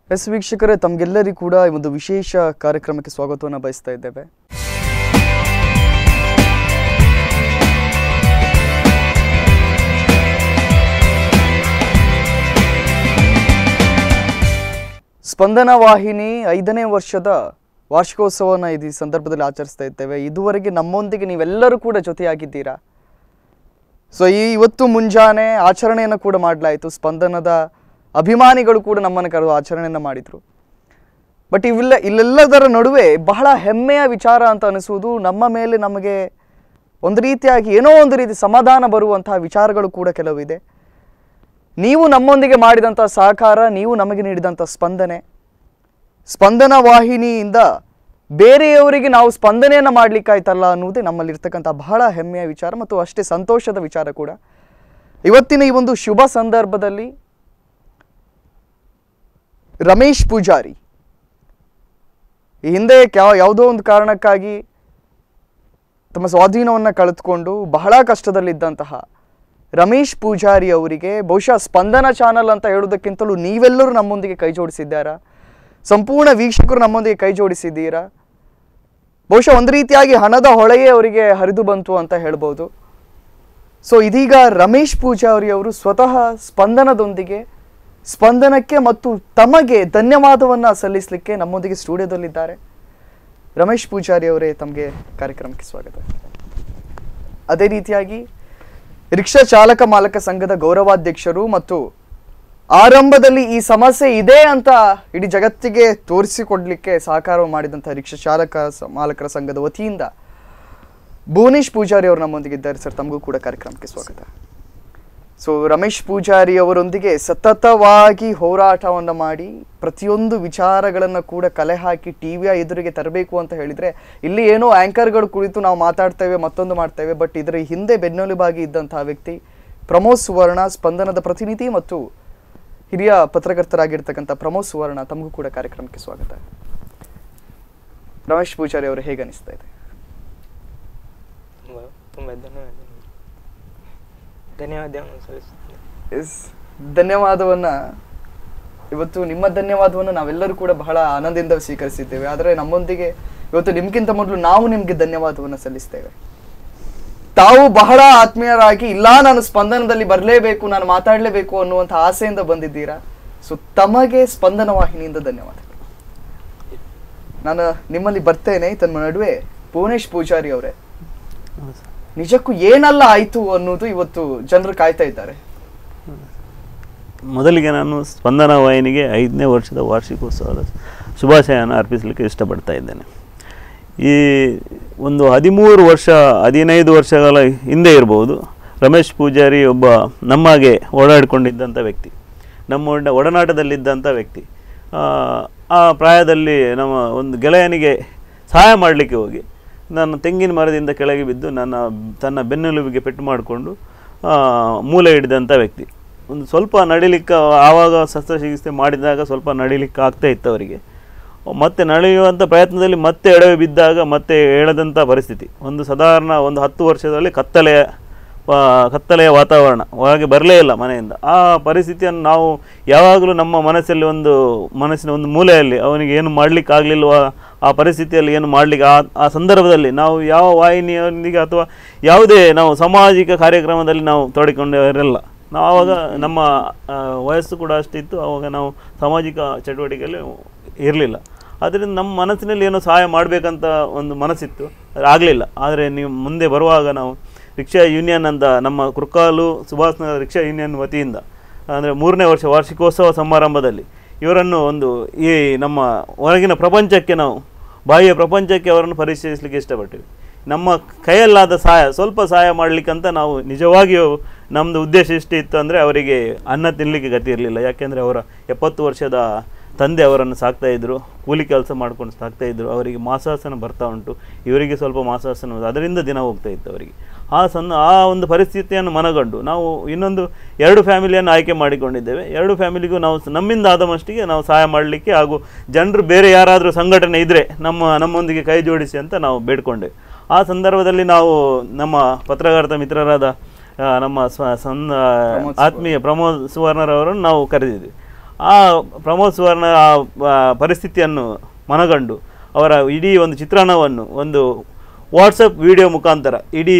S ವೀಕ್ಷಕರೇ ತಮಗೆಲ್ಲರಿಗೂ ಕೂಡ ಈ ಒಂದು ವಿಶೇಷ ಕಾರ್ಯಕ್ರಮಕ್ಕೆ ಸ್ವಾಗತವನ್ನು ಬಯಸ್ತಾ ಇದ್ದೇವೆ ಸ್ಪಂದನ ವಾಹಿನಿ ಐದನೇ ವರ್ಷದ ವಾರ್ಷಿಕೋತ್ಸವವನ್ನು ಈ ಸಂದರ್ಭದಲ್ಲಿ ಆಚರಿಸ್ತಾ ಇದ್ದೇವೆ ಇದುವರೆಗೆ ನಮ್ಮೊಂದಿಗೆ ನೀವೆಲ್ಲರೂ ಕೂಡ ಜೊತೆಯಾಗಿದ್ದೀರಾ ಸೊ ಈ ಇವತ್ತು ಮುಂಜಾನೆ ಆಚರಣೆಯನ್ನು ಕೂಡ ಮಾಡಲಾಯಿತು ಸ್ಪಂದನದ ಅಭಿಮಾನಿಗಳು ಕೂಡ ನಮ್ಮನ್ನು ಕರೆದು ಆಚರಣೆಯನ್ನು ಮಾಡಿದರು ಬಟ್ ಇವೆಲ್ಲ ಇಲ್ಲೆಲ್ಲದರ ನಡುವೆ ಬಹಳ ಹೆಮ್ಮೆಯ ವಿಚಾರ ಅಂತ ಅನಿಸುವುದು ನಮ್ಮ ಮೇಲೆ ನಮಗೆ ಒಂದು ರೀತಿಯಾಗಿ ಏನೋ ಒಂದು ರೀತಿ ಸಮಾಧಾನ ಬರುವಂತಹ ವಿಚಾರಗಳು ಕೂಡ ಕೆಲವಿದೆ ನೀವು ನಮ್ಮೊಂದಿಗೆ ಮಾಡಿದಂಥ ಸಹಕಾರ ನೀವು ನಮಗೆ ನೀಡಿದಂಥ ಸ್ಪಂದನೆ ಸ್ಪಂದನ ವಾಹಿನಿಯಿಂದ ಬೇರೆಯವರಿಗೆ ನಾವು ಸ್ಪಂದನೆಯನ್ನು ಮಾಡಲಿಕ್ಕಾಯ್ತಲ್ಲ ಅನ್ನುವುದೇ ನಮ್ಮಲ್ಲಿರ್ತಕ್ಕಂಥ ಬಹಳ ಹೆಮ್ಮೆಯ ವಿಚಾರ ಮತ್ತು ಅಷ್ಟೇ ಸಂತೋಷದ ವಿಚಾರ ಕೂಡ ಇವತ್ತಿನ ಈ ಒಂದು ಶುಭ ಸಂದರ್ಭದಲ್ಲಿ ರಮೇಶ್ ಪೂಜಾರಿ ಈ ಹಿಂದೆ ಕ್ಯಾ ಯಾವುದೋ ಒಂದು ಕಾರಣಕ್ಕಾಗಿ ತಮ್ಮ ಸ್ವಾಧೀನವನ್ನು ಕಳೆದುಕೊಂಡು ಬಹಳ ಕಷ್ಟದಲ್ಲಿದ್ದಂತಹ ರಮೇಶ್ ಪೂಜಾರಿ ಅವರಿಗೆ ಬಹುಶಃ ಸ್ಪಂದನ ಚಾನಲ್ ಅಂತ ಹೇಳೋದಕ್ಕಿಂತಲೂ ನೀವೆಲ್ಲರೂ ನಮ್ಮೊಂದಿಗೆ ಕೈ ಜೋಡಿಸಿದ್ದಾರಾ ಸಂಪೂರ್ಣ ವೀಕ್ಷಕರು ನಮ್ಮೊಂದಿಗೆ ಕೈ ಜೋಡಿಸಿದ್ದೀರಾ ಬಹುಶಃ ಒಂದು ರೀತಿಯಾಗಿ ಹಣದ ಹೊಳೆಯೇ ಅವರಿಗೆ ಹರಿದು ಬಂತು ಅಂತ ಹೇಳ್ಬೋದು ಸೊ ಇದೀಗ ರಮೇಶ್ ಪೂಜಾರಿ ಅವರು ಸ್ವತಃ ಸ್ಪಂದನದೊಂದಿಗೆ ಸ್ಪಂದನಕ್ಕೆ ಮತ್ತು ತಮಗೆ ಧನ್ಯವಾದವನ್ನು ಸಲ್ಲಿಸಲಿಕ್ಕೆ ನಮ್ಮೊಂದಿಗೆ ಸ್ಟುಡಿಯೋದಲ್ಲಿದ್ದಾರೆ ರಮೇಶ್ ಪೂಜಾರಿ ಅವರೇ ತಮಗೆ ಕಾರ್ಯಕ್ರಮಕ್ಕೆ ಸ್ವಾಗತ ಅದೇ ರೀತಿಯಾಗಿ ರಿಕ್ಷಾ ಚಾಲಕ ಮಾಲಕ ಸಂಘದ ಗೌರವಾಧ್ಯಕ್ಷರು ಮತ್ತು ಆರಂಭದಲ್ಲಿ ಈ ಸಮಸ್ಯೆ ಇದೆ ಅಂತ ಇಡೀ ಜಗತ್ತಿಗೆ ತೋರಿಸಿಕೊಡ್ಲಿಕ್ಕೆ ಸಹಕಾರ ಮಾಡಿದಂಥ ರಿಕ್ಷಾ ಚಾಲಕ ಸ- ಮಾಲಕರ ಸಂಘದ ವತಿಯಿಂದ ಭುವನೇಶ್ ಪೂಜಾರಿ ಅವರು ನಮ್ಮೊಂದಿಗೆ ಇದ್ದಾರೆ ಸರ್ ತಮಗೂ ಕೂಡ ಕಾರ್ಯಕ್ರಮಕ್ಕೆ ಸ್ವಾಗತ ಸೊ ರಮೇಶ್ ಪೂಜಾರಿ ಅವರೊಂದಿಗೆ ಸತತವಾಗಿ ಹೋರಾಟವನ್ನು ಮಾಡಿ ಪ್ರತಿಯೊಂದು ವಿಚಾರಗಳನ್ನು ಕೂಡ ಕಲೆ ಹಾಕಿ ಟಿವಿಯ ಎದುರಿಗೆ ತರಬೇಕು ಅಂತ ಹೇಳಿದ್ರೆ ಇಲ್ಲಿ ಏನೋ ಆಂಕರ್ಗಳು ಕುಳಿತು ನಾವು ಮಾತಾಡ್ತೇವೆ ಮತ್ತೊಂದು ಮಾಡ್ತೇವೆ ಬಟ್ ಇದರ ಹಿಂದೆ ಬೆನ್ನೆಲುಬಾಗಿ ಇದ್ದಂತಹ ವ್ಯಕ್ತಿ ಪ್ರಮೋದ್ ಸುವರ್ಣ ಸ್ಪಂದನದ ಪ್ರತಿನಿಧಿ ಮತ್ತು ಹಿರಿಯ ಪತ್ರಕರ್ತರಾಗಿರ್ತಕ್ಕಂಥ ಪ್ರಮೋದ್ ಸುವರ್ಣ ತಮಗೂ ಕೂಡ ಕಾರ್ಯಕ್ರಮಕ್ಕೆ ಸ್ವಾಗತ ರಮೇಶ್ ಪೂಜಾರಿ ಅವರು ಹೇಗೆ ಅನಿಸ್ತಾ ಇದೆ ತುಂಬ ತುಂಬ ಧನ್ಯವಾದ ಧನ್ಯವಾದವನ್ನು ಸಲ್ಲಿಸುತ್ತೇನೆ ಎಸ್ ಧನ್ಯವಾದವನ್ನ ಇವತ್ತು ನಿಮ್ಮ ಧನ್ಯವಾದವನ್ನು ನಾವೆಲ್ಲರೂ ಕೂಡ ಬಹಳ ಆನಂದದಿಂದ ಸ್ವೀಕರಿಸಿದ್ದೇವೆ ಆದರೆ ನಮ್ಮೊಂದಿಗೆ ಇವತ್ತು ನಿಮ್ಗಿಂತ ಮೊದಲು ನಾವು ನಿಮ್ಗೆ ಧನ್ಯವಾದವನ್ನು ಸಲ್ಲಿಸ್ತೇವೆ ತಾವು ಬಹಳ ಆತ್ಮೀಯರಾಗಿ ಇಲ್ಲ ನಾನು ಸ್ಪಂದನದಲ್ಲಿ ಬರಲೇಬೇಕು ನಾನು ಮಾತಾಡಲೇಬೇಕು ಅನ್ನುವಂಥ ಆಸೆಯಿಂದ ಬಂದಿದ್ದೀರಾ ಸೊ ತಮಗೆ ಸ್ಪಂದನ ವಾಹಿನಿಯಿಂದ ಧನ್ಯವಾದಗಳು ನಾನು ನಿಮ್ಮಲ್ಲಿ ಬರ್ತೇನೆ ತನ್ನ ನಡುವೆ ಭುವನೇಶ್ ಪೂಜಾರಿ ಅವರೇ ನಿಜಕ್ಕೂ ಏನೆಲ್ಲ ಆಯ್ತು ಅನ್ನೋದು ಇವತ್ತು ಜನರು ಕಾಯ್ತಾ ಇದ್ದಾರೆ ಮೊದಲಿಗೆ ನಾನು ಸ್ಪಂದನ ವಾಹಿನಿಗೆ ಐದನೇ ವರ್ಷದ ವಾರ್ಷಿಕೋತ್ಸವದ ಶುಭಾಶಯನ ಅರ್ಪಿಸಲಿಕ್ಕೆ ಇಷ್ಟಪಡ್ತಾ ಇದ್ದೇನೆ ಈ ಒಂದು ಹದಿಮೂರು ವರ್ಷ ಹದಿನೈದು ವರ್ಷಗಳ ಹಿಂದೆ ಇರ್ಬೋದು ರಮೇಶ್ ಪೂಜಾರಿ ಒಬ್ಬ ನಮ್ಮಾಗೆ ಓಡಾಡಿಕೊಂಡಿದ್ದಂಥ ವ್ಯಕ್ತಿ ನಮ್ಮ ಒಡ ಒಡನಾಟದಲ್ಲಿದ್ದಂಥ ವ್ಯಕ್ತಿ ಆ, ಆ ಪ್ರಾಯದಲ್ಲಿ ನಮ್ಮ ಒಂದು ಗೆಳೆಯನಿಗೆ ಸಹಾಯ ಮಾಡಲಿಕ್ಕೆ ಹೋಗಿ ನಾನು ತೆಂಗಿನ ಮರದಿಂದ ಕೆಳಗೆ ಬಿದ್ದು ನನ್ನ ತನ್ನ ಬೆನ್ನೆಲುಬಿಗೆ ಪೆಟ್ಟು ಮಾಡಿಕೊಂಡು ಮೂಲೆ ಹಿಡಿದಂಥ ವ್ಯಕ್ತಿ ಒಂದು ಸ್ವಲ್ಪ ನಡಿಲಿಕ್ಕೆ ಆವಾಗ ಶಸ್ತ್ರಚಿಕಿತ್ಸೆ ಮಾಡಿದಾಗ ಸ್ವಲ್ಪ ನಡಿಲಿಕ್ಕೆ ಆಗ್ತಾ ಇತ್ತು ಅವರಿಗೆ ಮತ್ತೆ ನಡೆಯುವಂಥ ಪ್ರಯತ್ನದಲ್ಲಿ ಮತ್ತೆ ಎಡವೆ ಬಿದ್ದಾಗ ಮತ್ತೆ ಹೇಳದಂಥ ಪರಿಸ್ಥಿತಿ ಒಂದು ಸಾಧಾರಣ ಒಂದು ಹತ್ತು ವರ್ಷದಲ್ಲಿ ಕತ್ತಲೆಯ ಆ, ಕತ್ತಲೆಯ ವಾತಾವರಣ ಹೊರಗೆ ಬರಲೇ ಇಲ್ಲ ಮನೆಯಿಂದ ಆ ಪರಿಸ್ಥಿತಿಯನ್ನು ನಾವು ಯಾವಾಗಲೂ ನಮ್ಮ ಮನಸ್ಸಲ್ಲಿ ಒಂದು ಮನಸ್ಸಿನ ಒಂದು ಮೂಲೆಯಲ್ಲಿ ಅವನಿಗೆ ಏನು ಮಾಡಲಿಕ್ಕೆ ಆಗಲಿಲ್ವ ಆ ಪರಿಸ್ಥಿತಿಯಲ್ಲಿ ಏನು ಮಾಡಲಿಕ್ಕೆ ಆ ಆ ಸಂದರ್ಭದಲ್ಲಿ ನಾವು ಯಾವ ವಾಹಿನಿಯೊಂದಿಗೆ ಅಥವಾ ಯಾವುದೇ ನಾವು ಸಾಮಾಜಿಕ ಕಾರ್ಯಕ್ರಮದಲ್ಲಿ ನಾವು ತೊಡಗಿಕೊಂಡವರೆಲ್ಲ ನಾವು ಆವಾಗ ನಮ್ಮ ಆ, ವಯಸ್ಸು ಕೂಡ ಅಷ್ಟಿತ್ತು ಆವಾಗ ನಾವು ಸಾಮಾಜಿಕ ಚಟುವಟಿಕೆಯಲ್ಲಿ ಇರಲಿಲ್ಲ ಆದ್ದರಿಂದ ನಮ್ಮ ಮನಸ್ಸಿನಲ್ಲಿ ಏನೋ ಸಹಾಯ ಮಾಡಬೇಕಂತ ಒಂದು ಮನಸ್ಸಿತ್ತು ಅದು ಆಗಲಿಲ್ಲ ಆದರೆ ನೀವು ಮುಂದೆ ಬರುವಾಗ ನಾವು ರಿಕ್ಷಾ ಯೂನಿಯನ್ ಅಂತ ನಮ್ಮ ಕುರ್ಕಾಲು ಸುಭಾಷ್ ನಗರ ರಿಕ್ಷಾ ಯೂನಿಯನ್ ವತಿಯಿಂದ ಅಂದರೆ ಮೂರನೇ ವರ್ಷ ವಾರ್ಷಿಕೋತ್ಸವ ಸಮಾರಂಭದಲ್ಲಿ ಇವರನ್ನು ಒಂದು ಈ ನಮ್ಮ ಹೊರಗಿನ ಪ್ರಪಂಚಕ್ಕೆ ನಾವು ಬಾಹ್ಯ ಪ್ರಪಂಚಕ್ಕೆ ಅವರನ್ನು ಪರಿಚಯಿಸಲಿಕ್ಕೆ ಇಷ್ಟಪಟ್ಟಿವಿ ನಮ್ಮ ಕೈಯಲ್ಲಾದ ಸಹಾಯ ಸ್ವಲ್ಪ ಸಹಾಯ ಮಾಡಲಿಕ್ಕಂತ ನಾವು ನಿಜವಾಗಿಯೂ ನಮ್ಮದು ಉದ್ದೇಶ ಇಷ್ಟಿತ್ತು ಅಂದರೆ ಅವರಿಗೆ ಅನ್ನ ತಿನ್ನಲಿಕ್ಕೆ ಗತಿ ಇರಲಿಲ್ಲ ಯಾಕೆಂದರೆ ಅವರ ಎಪ್ಪತ್ತು ವರ್ಷದ ತಂದೆ ಅವರನ್ನು ಸಾಕ್ತಾ ಇದ್ದರು ಕೂಲಿ ಕೆಲಸ ಮಾಡ್ಕೊಂಡು ಸಾಕ್ತಾ ಇದ್ದರು ಅವರಿಗೆ ಮಾಸಾಸನ ಬರ್ತಾ ಉಂಟು ಇವರಿಗೆ ಸ್ವಲ್ಪ ಮಾಸಾಸನ ಅದರಿಂದ ದಿನ ಹೋಗ್ತಾ ಇತ್ತು ಅವರಿಗೆ ಆ ಸಣ್ಣ ಆ ಒಂದು ಪರಿಸ್ಥಿತಿಯನ್ನು ಮನಗಂಡು ನಾವು ಇನ್ನೊಂದು ಎರಡು ಫ್ಯಾಮಿಲಿಯನ್ನು ಆಯ್ಕೆ ಮಾಡಿಕೊಂಡಿದ್ದೇವೆ ಎರಡು ಫ್ಯಾಮಿಲಿಗೂ ನಾವು ಸ- ನಮ್ಮಿಂದ ಆದ ಮಟ್ಟಿಗೆ ನಾವು ಸಹಾಯ ಮಾಡಲಿಕ್ಕೆ ಹಾಗೂ ಜನರು ಬೇರೆ ಯಾರಾದರೂ ಸಂಘಟನೆ ಇದ್ದರೆ ನಮ್ಮ ನಮ್ಮೊಂದಿಗೆ ಕೈ ಜೋಡಿಸಿ ಅಂತ ನಾವು ಬೇಡ್ಕೊಂಡೆ ಆ ಸಂದರ್ಭದಲ್ಲಿ ನಾವು ನಮ್ಮ ಪತ್ರಕರ್ತ ಮಿತ್ರರಾದ ಆ, ನಮ್ಮ ಸ್ವ ಸಣ್ಣ ಪ್ರಮೋದ್ ಆತ್ಮೀಯ ಪ್ರಮೋದ್ ಸುವರ್ಣರವರನ್ನು ನಾವು ಕರೆದಿದ್ವಿ ಆ ಪ್ರಮೋದ್ ಸುವರ್ಣ ಆ ಆ, ಪರಿಸ್ಥಿತಿಯನ್ನು ಮನಗಂಡು ಅವರ ಇಡೀ ಒಂದು ಚಿತ್ರಣವನ್ನು ಒಂದು ವಾಟ್ಸಪ್ ವಿಡಿಯೋ ಮುಖಾಂತರ ಇಡೀ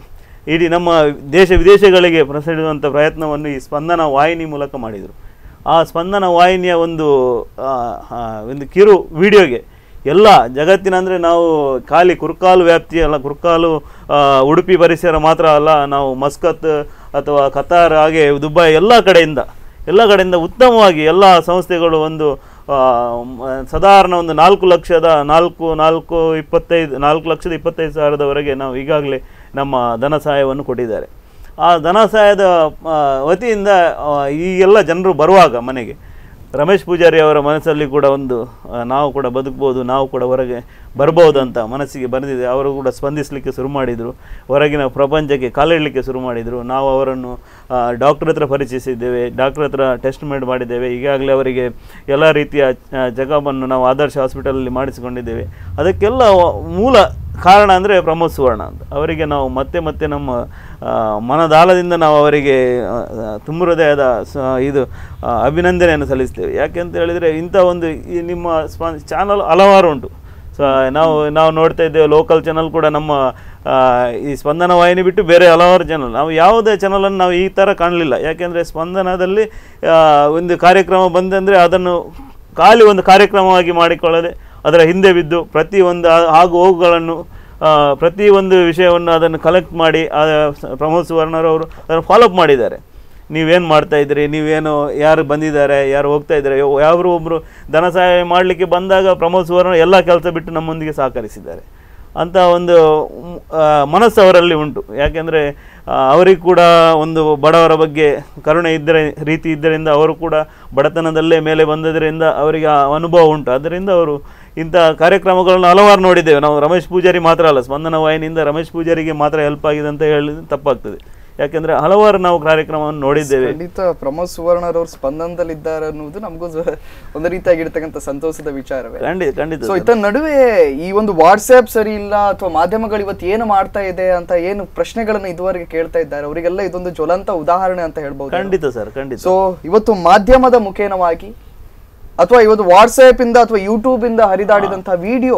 ಇಡೀ ನಮ್ಮ ದೇಶ ವಿದೇಶಗಳಿಗೆ ಪ್ರಸರಿಸುವಂಥ ಪ್ರಯತ್ನವನ್ನು ಈ ಸ್ಪಂದನ ವಾಹಿನಿ ಮೂಲಕ ಮಾಡಿದರು ಆ ಸ್ಪಂದನ ವಾಹಿನಿಯ ಒಂದು ಆ, ಆ, ಒಂದು ಕಿರು ವಿಡಿಯೋಗೆ ಎಲ್ಲ ಜಗತ್ತಿನ ಅಂದರೆ ನಾವು ಖಾಲಿ ಕುರ್ಕಾಲು ವ್ಯಾಪ್ತಿ ಅಲ್ಲ ಕುರ್ಕಾಲು ಆ, ಉಡುಪಿ ಪರಿಸರ ಮಾತ್ರ ಅಲ್ಲ ನಾವು ಮಸ್ಕತ್ ಅಥವಾ ಕತಾರ್ ಹಾಗೆ ದುಬೈ ಎಲ್ಲ ಕಡೆಯಿಂದ ಎಲ್ಲ ಕಡೆಯಿಂದ ಉತ್ತಮವಾಗಿ ಎಲ್ಲ ಸಂಸ್ಥೆಗಳು ಒಂದು ಆ, ಮ- ಸಾಧಾರಣ ಒಂದು ನಾಲ್ಕು ಲಕ್ಷದ ನಾಲ್ಕು ನಾಲ್ಕು ಇಪ್ಪತ್ತೈದು ನಾಲ್ಕು ಲಕ್ಷದ ಇಪ್ಪತ್ತೈದು ಸಾವಿರದವರೆಗೆ ನಾವು ಈಗಾಗಲೇ ನಮ್ಮ ಧನ ಸಹಾಯವನ್ನು ಕೊಟ್ಟಿದ್ದಾರೆ ಆ ಧನ ಸಹಾಯದ ಆ, ವತಿಯಿಂದ ಆ, ಈ ಎಲ್ಲ ಜನರು ಬರುವಾಗ ಮನೆಗೆ ರಮೇಶ್ ಪೂಜಾರಿ ಅವರ ಮನಸ್ಸಲ್ಲಿ ಕೂಡ ಒಂದು ಆ, ನಾವು ಕೂಡ ಬದುಕ್ಬೋದು ನಾವು ಕೂಡ ಹೊರಗೆ ಬರ್ಬೋದು ಅಂತ ಮನಸ್ಸಿಗೆ ಬಂದಿದೆ ಅವರು ಕೂಡ ಸ್ಪಂದಿಸಲಿಕ್ಕೆ ಶುರು ಮಾಡಿದರು ಹೊರಗಿನ ಪ್ರಪಂಚಕ್ಕೆ ಕಾಲಿಡಲಿಕ್ಕೆ ಶುರು ಮಾಡಿದರು ನಾವು ಅವರನ್ನು ಡಾಕ್ಟರ್ ಹತ್ರ ಪರಿಚಯಿಸಿದ್ದೇವೆ ಡಾಕ್ಟರ್ ಹತ್ರ ಟೆಸ್ಟ್ ಮೇಡ್ ಮಾಡಿದ್ದೇವೆ ಈಗಾಗಲೇ ಅವರಿಗೆ ಎಲ್ಲ ರೀತಿಯ ಚೆಕಪ್ಪನ್ನು ನಾವು ಆದರ್ಶ ಹಾಸ್ಪಿಟಲಲ್ಲಿ ಮಾಡಿಸಿಕೊಂಡಿದ್ದೇವೆ ಅದಕ್ಕೆಲ್ಲ ಮೂಲ ಕಾರಣ ಅಂದರೆ ಪ್ರಮೋದ್ ಸುವರ್ಣ ಅಂತ ಅವರಿಗೆ ನಾವು ಮತ್ತೆ ಮತ್ತೆ ನಮ್ಮ ಆ, ಮನದಾಳದಿಂದ ನಾವು ಅವರಿಗೆ ಆ, ಆ, ತುಂಬ ಹೃದಯದ ಸ- ಇದು ಆ, ಅಭಿನಂದನೆಯನ್ನು ಸಲ್ಲಿಸ್ತೇವೆ ಯಾಕೆ ಅಂತ ಹೇಳಿದರೆ ಇಂಥ ಒಂದು ಈ ನಿಮ್ಮ ಸ್ಪ ಚಾನಲ್ ಹಲವಾರು ಉಂಟು ಸೊ ನಾವು ನಾವು ನೋಡ್ತಾ ಇದ್ದೇವೆ ಲೋಕಲ್ ಚಾನಲ್ ಕೂಡ ನಮ್ಮ ಆ, ಈ ಸ್ಪಂದನ ವಾಹಿನಿ ಬಿಟ್ಟು ಬೇರೆ ಹಲವಾರು ಚಾನಲ್ ನಾವು ಯಾವುದೇ ಚಾನಲನ್ನು ನಾವು ಈ ಥರ ಕಾಣಲಿಲ್ಲ ಯಾಕೆಂದರೆ ಸ್ಪಂದನದಲ್ಲಿ ಆ, ಒಂದು ಕಾರ್ಯಕ್ರಮ ಬಂದಂದರೆ ಅದನ್ನು ಖಾಲಿ ಒಂದು ಕಾರ್ಯಕ್ರಮವಾಗಿ ಮಾಡಿಕೊಳ್ಳದೆ ಅದರ ಹಿಂದೆ ಬಿದ್ದು ಪ್ರತಿ ಒಂದು ಆ- ಆಗು ಹೋಗುಗಳನ್ನು ಆ, ಪ್ರತಿ ಒಂದು ವಿಷಯವನ್ನು ಅದನ್ನು ಕಲೆಕ್ಟ್ ಮಾಡಿ ಆ, ಸ- ಪ್ರಮೋದ್ ಸುವರ್ಣರವರು ಅದನ್ನು ಫಾಲೋಅಪ್ ಮಾಡಿದ್ದಾರೆ ನೀವೇನು ಮಾಡ್ತಾ ಇದ್ದೀರಿ ನೀವೇನು ಯಾರು ಬಂದಿದ್ದಾರೆ ಯಾರು ಹೋಗ್ತಾ ಇದ್ದಾರೆ ಯಾರು ಒಬ್ಬರು ಧನ ಸಹಾಯ ಮಾಡಲಿಕ್ಕೆ ಬಂದಾಗ ಪ್ರಮೋದ್ ಸುವರ್ಣ ಎಲ್ಲ ಕೆಲಸ ಬಿಟ್ಟು ನಮ್ಮೊಂದಿಗೆ ಸಹಕರಿಸಿದ್ದಾರೆ ಅಂತ ಒಂದು ಮ್, ಆ, ಮನಸ್ಸು ಅವರಲ್ಲಿ ಉಂಟು ಯಾಕೆಂದರೆ ಅವರಿಗೆ ಕೂಡ ಒಂದು ಬಡವರ ಬಗ್ಗೆ ಕರುಣೆ ಇದ್ದರೆ ರೀತಿ ಇದ್ದರಿಂದ ಅವರು ಕೂಡ ಬಡತನದಲ್ಲೇ ಮೇಲೆ ಬಂದದರಿಂದ ಅವರಿಗೆ ಆ ಅನುಭವ ಉಂಟು ಅದರಿಂದ ಅವರು ಇಂಥ ಕಾರ್ಯಕ್ರಮಗಳನ್ನು ಹಲವಾರು ನೋಡಿದ್ದೇವೆ ನಾವು ರಮೇಶ್ ಪೂಜಾರಿ ಮಾತ್ರ ಅಲ್ಲ ಸ್ಪಂದನ ವಾಹಿನಿಯಿಂದ ರಮೇಶ್ ಪೂಜಾರಿಗೆ ಮಾತ್ರ ಹೆಲ್ಪ್ ಆಗಿದೆ ಅಂತ ಹೇಳಿದ್ರೆ ತಪ್ಪಾಗ್ತದೆ ಯಾಕೆಂದರೆ ಹಲವಾರು ನಾವು ಕಾರ್ಯಕ್ರಮವನ್ನು ನೋಡಿದ್ದೇವೆ ಖಂಡಿತ ಪ್ರಮೋದ್ ಸುವರ್ಣರವ್ರು ಸ್ಪಂದನದಲ್ಲಿದ್ದಾರೆ ಅನ್ನುವುದು ನಮಗೂ ಸ- ಒಂದು ರೀತಿಯಾಗಿರ್ತಕ್ಕಂಥ ಸಂತೋಷದ ವಿಚಾರವೇ ಖಂಡಿತ ಖಂಡಿತ ಸೊ ಇತ್ತ ನಡುವೆ ಈ ಒಂದು ವಾಟ್ಸ್ಆಪ್ ಸರಿ ಇಲ್ಲ ಅಥವಾ ಮಾಧ್ಯಮಗಳು ಇವತ್ತು ಏನು ಮಾಡ್ತಾ ಇದೆ ಅಂತ ಏನು ಪ್ರಶ್ನೆಗಳನ್ನ ಇದುವರೆಗೆ ಕೇಳ್ತಾ ಇದ್ದಾರೆ ಅವರಿಗೆಲ್ಲ ಇದೊಂದು ಜ್ವಲಂತ ಉದಾಹರಣೆ ಅಂತ ಹೇಳ್ಬೋದು ಖಂಡಿತ ಸರ್ ಖಂಡಿತ ಸೊ ಇವತ್ತು ಮಾಧ್ಯಮದ ಮುಖೇನವಾಗಿ ಅಥವಾ ಇವತ್ತು ವಾಟ್ಸ್ಆಪ್ ಇಂದ ಅಥವಾ ಯೂಟ್ಯೂಬ್ ಇಂದ ಹರಿದಾಡಿದಂತಹ ವಿಡಿಯೋ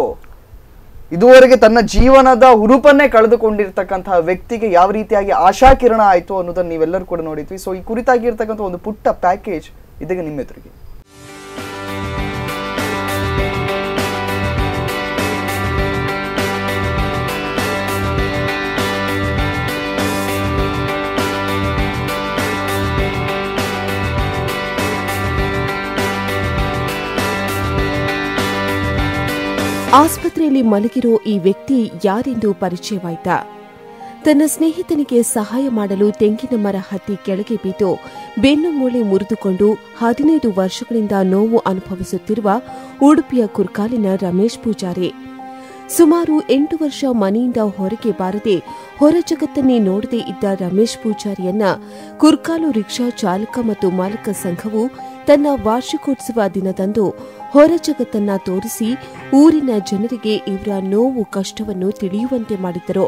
ಇದುವರೆಗೆ ತನ್ನ ಜೀವನದ ಹುರುಪನ್ನೇ ಕಳೆದುಕೊಂಡಿರ್ತಕ್ಕಂತಹ ವ್ಯಕ್ತಿಗೆ ಯಾವ ರೀತಿಯಾಗಿ ಆಶಾಕಿರಣ ಆಯ್ತು ಅನ್ನೋದನ್ನ ನೀವೆಲ್ಲರೂ ಕೂಡ ನೋಡಿದ್ವಿ ಸೊ ಈ ಕುರಿತಾಗಿ ಇರ್ತಕ್ಕಂಥ ಒಂದು ಪುಟ್ಟ ಪ್ಯಾಕೇಜ್ ಇದೀಗ ನಿಮ್ಮ ಎದುರಿಗೆ ಆಸ್ಪತ್ರೆಯಲ್ಲಿ ಮಲಗಿರೋ ಈ ವ್ಯಕ್ತಿ ಯಾರೆಂದು ಪರಿಚಯವಾಯ್ತಾ ತನ್ನ ಸ್ನೇಹಿತನಿಗೆ ಸಹಾಯ ಮಾಡಲು ತೆಂಗಿನ ಮರ ಹತ್ತಿ ಕೆಳಗೆ ಬಿದ್ದು ಬೆನ್ನು ಮೂಳೆ ಮುರಿದುಕೊಂಡು ಹದಿನೈದು ವರ್ಷಗಳಿಂದ ನೋವು ಅನುಭವಿಸುತ್ತಿರುವ ಉಡುಪಿಯ ಕುರ್ಕಾಲಿನ ರಮೇಶ್ ಪೂಜಾರಿ ಸುಮಾರು ಎಂಟು ವರ್ಷ ಮನೆಯಿಂದ ಹೊರಗೆ ಬಾರದೆ ಹೊರ ಜಗತ್ತನ್ನೇ ನೋಡದೇ ಇದ್ದ ರಮೇಶ್ ಪೂಜಾರಿಯನ್ನ ಕುರ್ಕಾಲು ರಿಕ್ಷಾ ಚಾಲಕ ಮತ್ತು ಮಾಲಕ ಸಂಘವು ತನ್ನ ವಾರ್ಷಿಕೋತ್ಸವ ದಿನದಂದು ಹೊರ ಜಗತ್ತನ್ನ ತೋರಿಸಿ ಊರಿನ ಜನರಿಗೆ ಇವರ ನೋವು ಕಷ್ಟವನ್ನು ತಿಳಿಯುವಂತೆ ಮಾಡಿದ್ದರು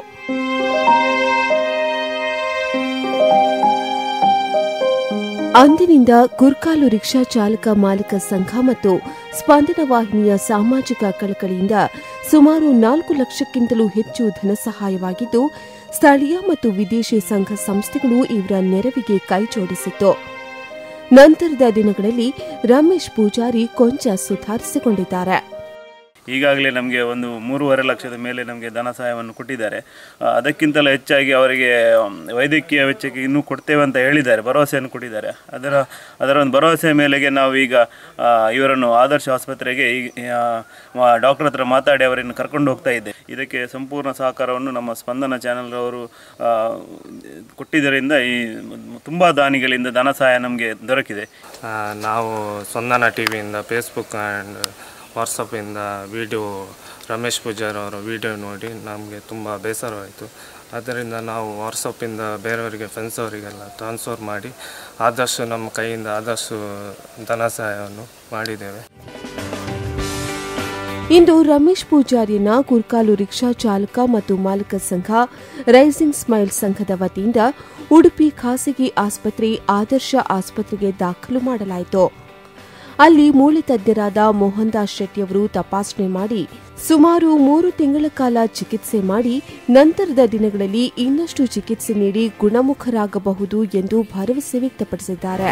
ಅಂದಿನಿಂದ ಕುರ್ಕಾಲು ರಿಕ್ಷಾ ಚಾಲಕ ಮಾಲಕ ಸಂಘ ಮತ್ತು ಸ್ಪಂದನ ವಾಹಿನಿಯ ಸಾಮಾಜಿಕ ಕಳಕಳಿಯಿಂದ ಸುಮಾರು ನಾಲ್ಕು ಲಕ್ಷಕ್ಕಿಂತಲೂ ಹೆಚ್ಚು ಧನ ಸಹಾಯವಾಗಿದ್ದು ಸ್ಥಳೀಯ ಮತ್ತು ವಿದೇಶಿ ಸಂಘ ಸಂಸ್ಥೆಗಳು ಇವರ ನೆರವಿಗೆ ಕೈ ಜೋಡಿಸಿತ್ತು ನಂತರದ ದಿನಗಳಲ್ಲಿ ರಮೇಶ್ ಪೂಜಾರಿ ಕೊಂಚ ಸುಧಾರಿಸಿಕೊಂಡಿದ್ದಾರೆ ಈಗಾಗಲೇ ನಮಗೆ ಒಂದು ಮೂರುವರೆ ಲಕ್ಷದ ಮೇಲೆ ನಮಗೆ ಧನ ಸಹಾಯವನ್ನು ಕೊಟ್ಟಿದ್ದಾರೆ ಆ, ಅದಕ್ಕಿಂತಲೂ ಹೆಚ್ಚಾಗಿ ಅವರಿಗೆ ಮ್, ವೈದ್ಯಕೀಯ ವೆಚ್ಚಕ್ಕೆ ಇನ್ನೂ ಕೊಡ್ತೇವೆ ಅಂತ ಹೇಳಿದ್ದಾರೆ ಭರವಸೆಯನ್ನು ಕೊಟ್ಟಿದ್ದಾರೆ ಅದರ ಅದರ ಒಂದು ಭರವಸೆ ಮೇಲೆಗೆ ನಾವು ಈಗ ಆ, ಇವರನ್ನು ಆದರ್ಶ ಆಸ್ಪತ್ರೆಗೆ ಈಗ ಡಾಕ್ಟರ್ ಹತ್ರ ಮಾತಾಡಿ ಅವರನ್ನು ಕರ್ಕೊಂಡು ಹೋಗ್ತಾ ಇದ್ದೆ ಇದಕ್ಕೆ ಸಂಪೂರ್ಣ ಸಹಕಾರವನ್ನು ನಮ್ಮ ಸ್ಪಂದನ ಚಾನೆಲ್ ಅವರು ಆ, ಕೊಟ್ಟಿದ್ದರಿಂದ ಈ ತುಂಬ ದಾನಿಗಳಿಂದ ಧನ ಸಹಾಯ ನಮಗೆ ದೊರಕಿದೆ ಆ, ನಾವು ಸ್ಪಂದನ ಟಿ ವಿಯಿಂದ ಫೇಸ್ಬುಕ್ ಆ್ಯಂಡ್ ವಾಟ್ಸಪ್ಪಿಂದ ವಿಡಿಯೋ ರಮೇಶ್ ಪೂಜಾರಿ ಅವರ ವಿಡಿಯೋ ನೋಡಿ ನಮಗೆ ತುಂಬ ಬೇಸರವಾಯಿತು ಅದರಿಂದ ನಾವು ವಾಟ್ಸಪ್ಪಿಂದ ಬೇರೆಯವರಿಗೆ ಫ್ರೆಂಡ್ಸ್ ಅವರಿಗೆಲ್ಲ ಟ್ರಾನ್ಸ್ಫರ್ ಮಾಡಿ ಆದಷ್ಟು ನಮ್ಮ ಕೈಯಿಂದ ಆದಷ್ಟು ಧನ ಸಹಾಯವನ್ನು ಮಾಡಿದ್ದೇವೆ ಇಂದು ರಮೇಶ್ ಪೂಜಾರಿಯನ್ನ ಕುರ್ಕಾಲು ರಿಕ್ಷಾ ಚಾಲಕ ಮತ್ತು ಮಾಲಕ ಸಂಘ ರೈಸಿಂಗ್ ಸ್ಮೈಲ್ ಸಂಘದ ವತಿಯಿಂದ ಉಡುಪಿ ಖಾಸಗಿ ಆಸ್ಪತ್ರೆ ಆದರ್ಶ ಆಸ್ಪತ್ರೆಗೆ ದಾಖಲು ಮಾಡಲಾಯಿತು ಅಲ್ಲಿ ಮೂಳೆ ತಜ್ಞರಾದ ಮೋಹನ್ ದಾಸ್ ಶೆಟ್ಟಿಯವರು ತಪಾಸಣೆ ಮಾಡಿ ಸುಮಾರು ಮೂರು ತಿಂಗಳ ಕಾಲ ಚಿಕಿತ್ಸೆ ಮಾಡಿ ನಂತರದ ದಿನಗಳಲ್ಲಿ ಇನ್ನಷ್ಟು ಚಿಕಿತ್ಸೆ ನೀಡಿ ಗುಣಮುಖರಾಗಬಹುದು ಎಂದು ಭರವಸೆ ವ್ಯಕ್ತಪಡಿಸಿದ್ದಾರೆ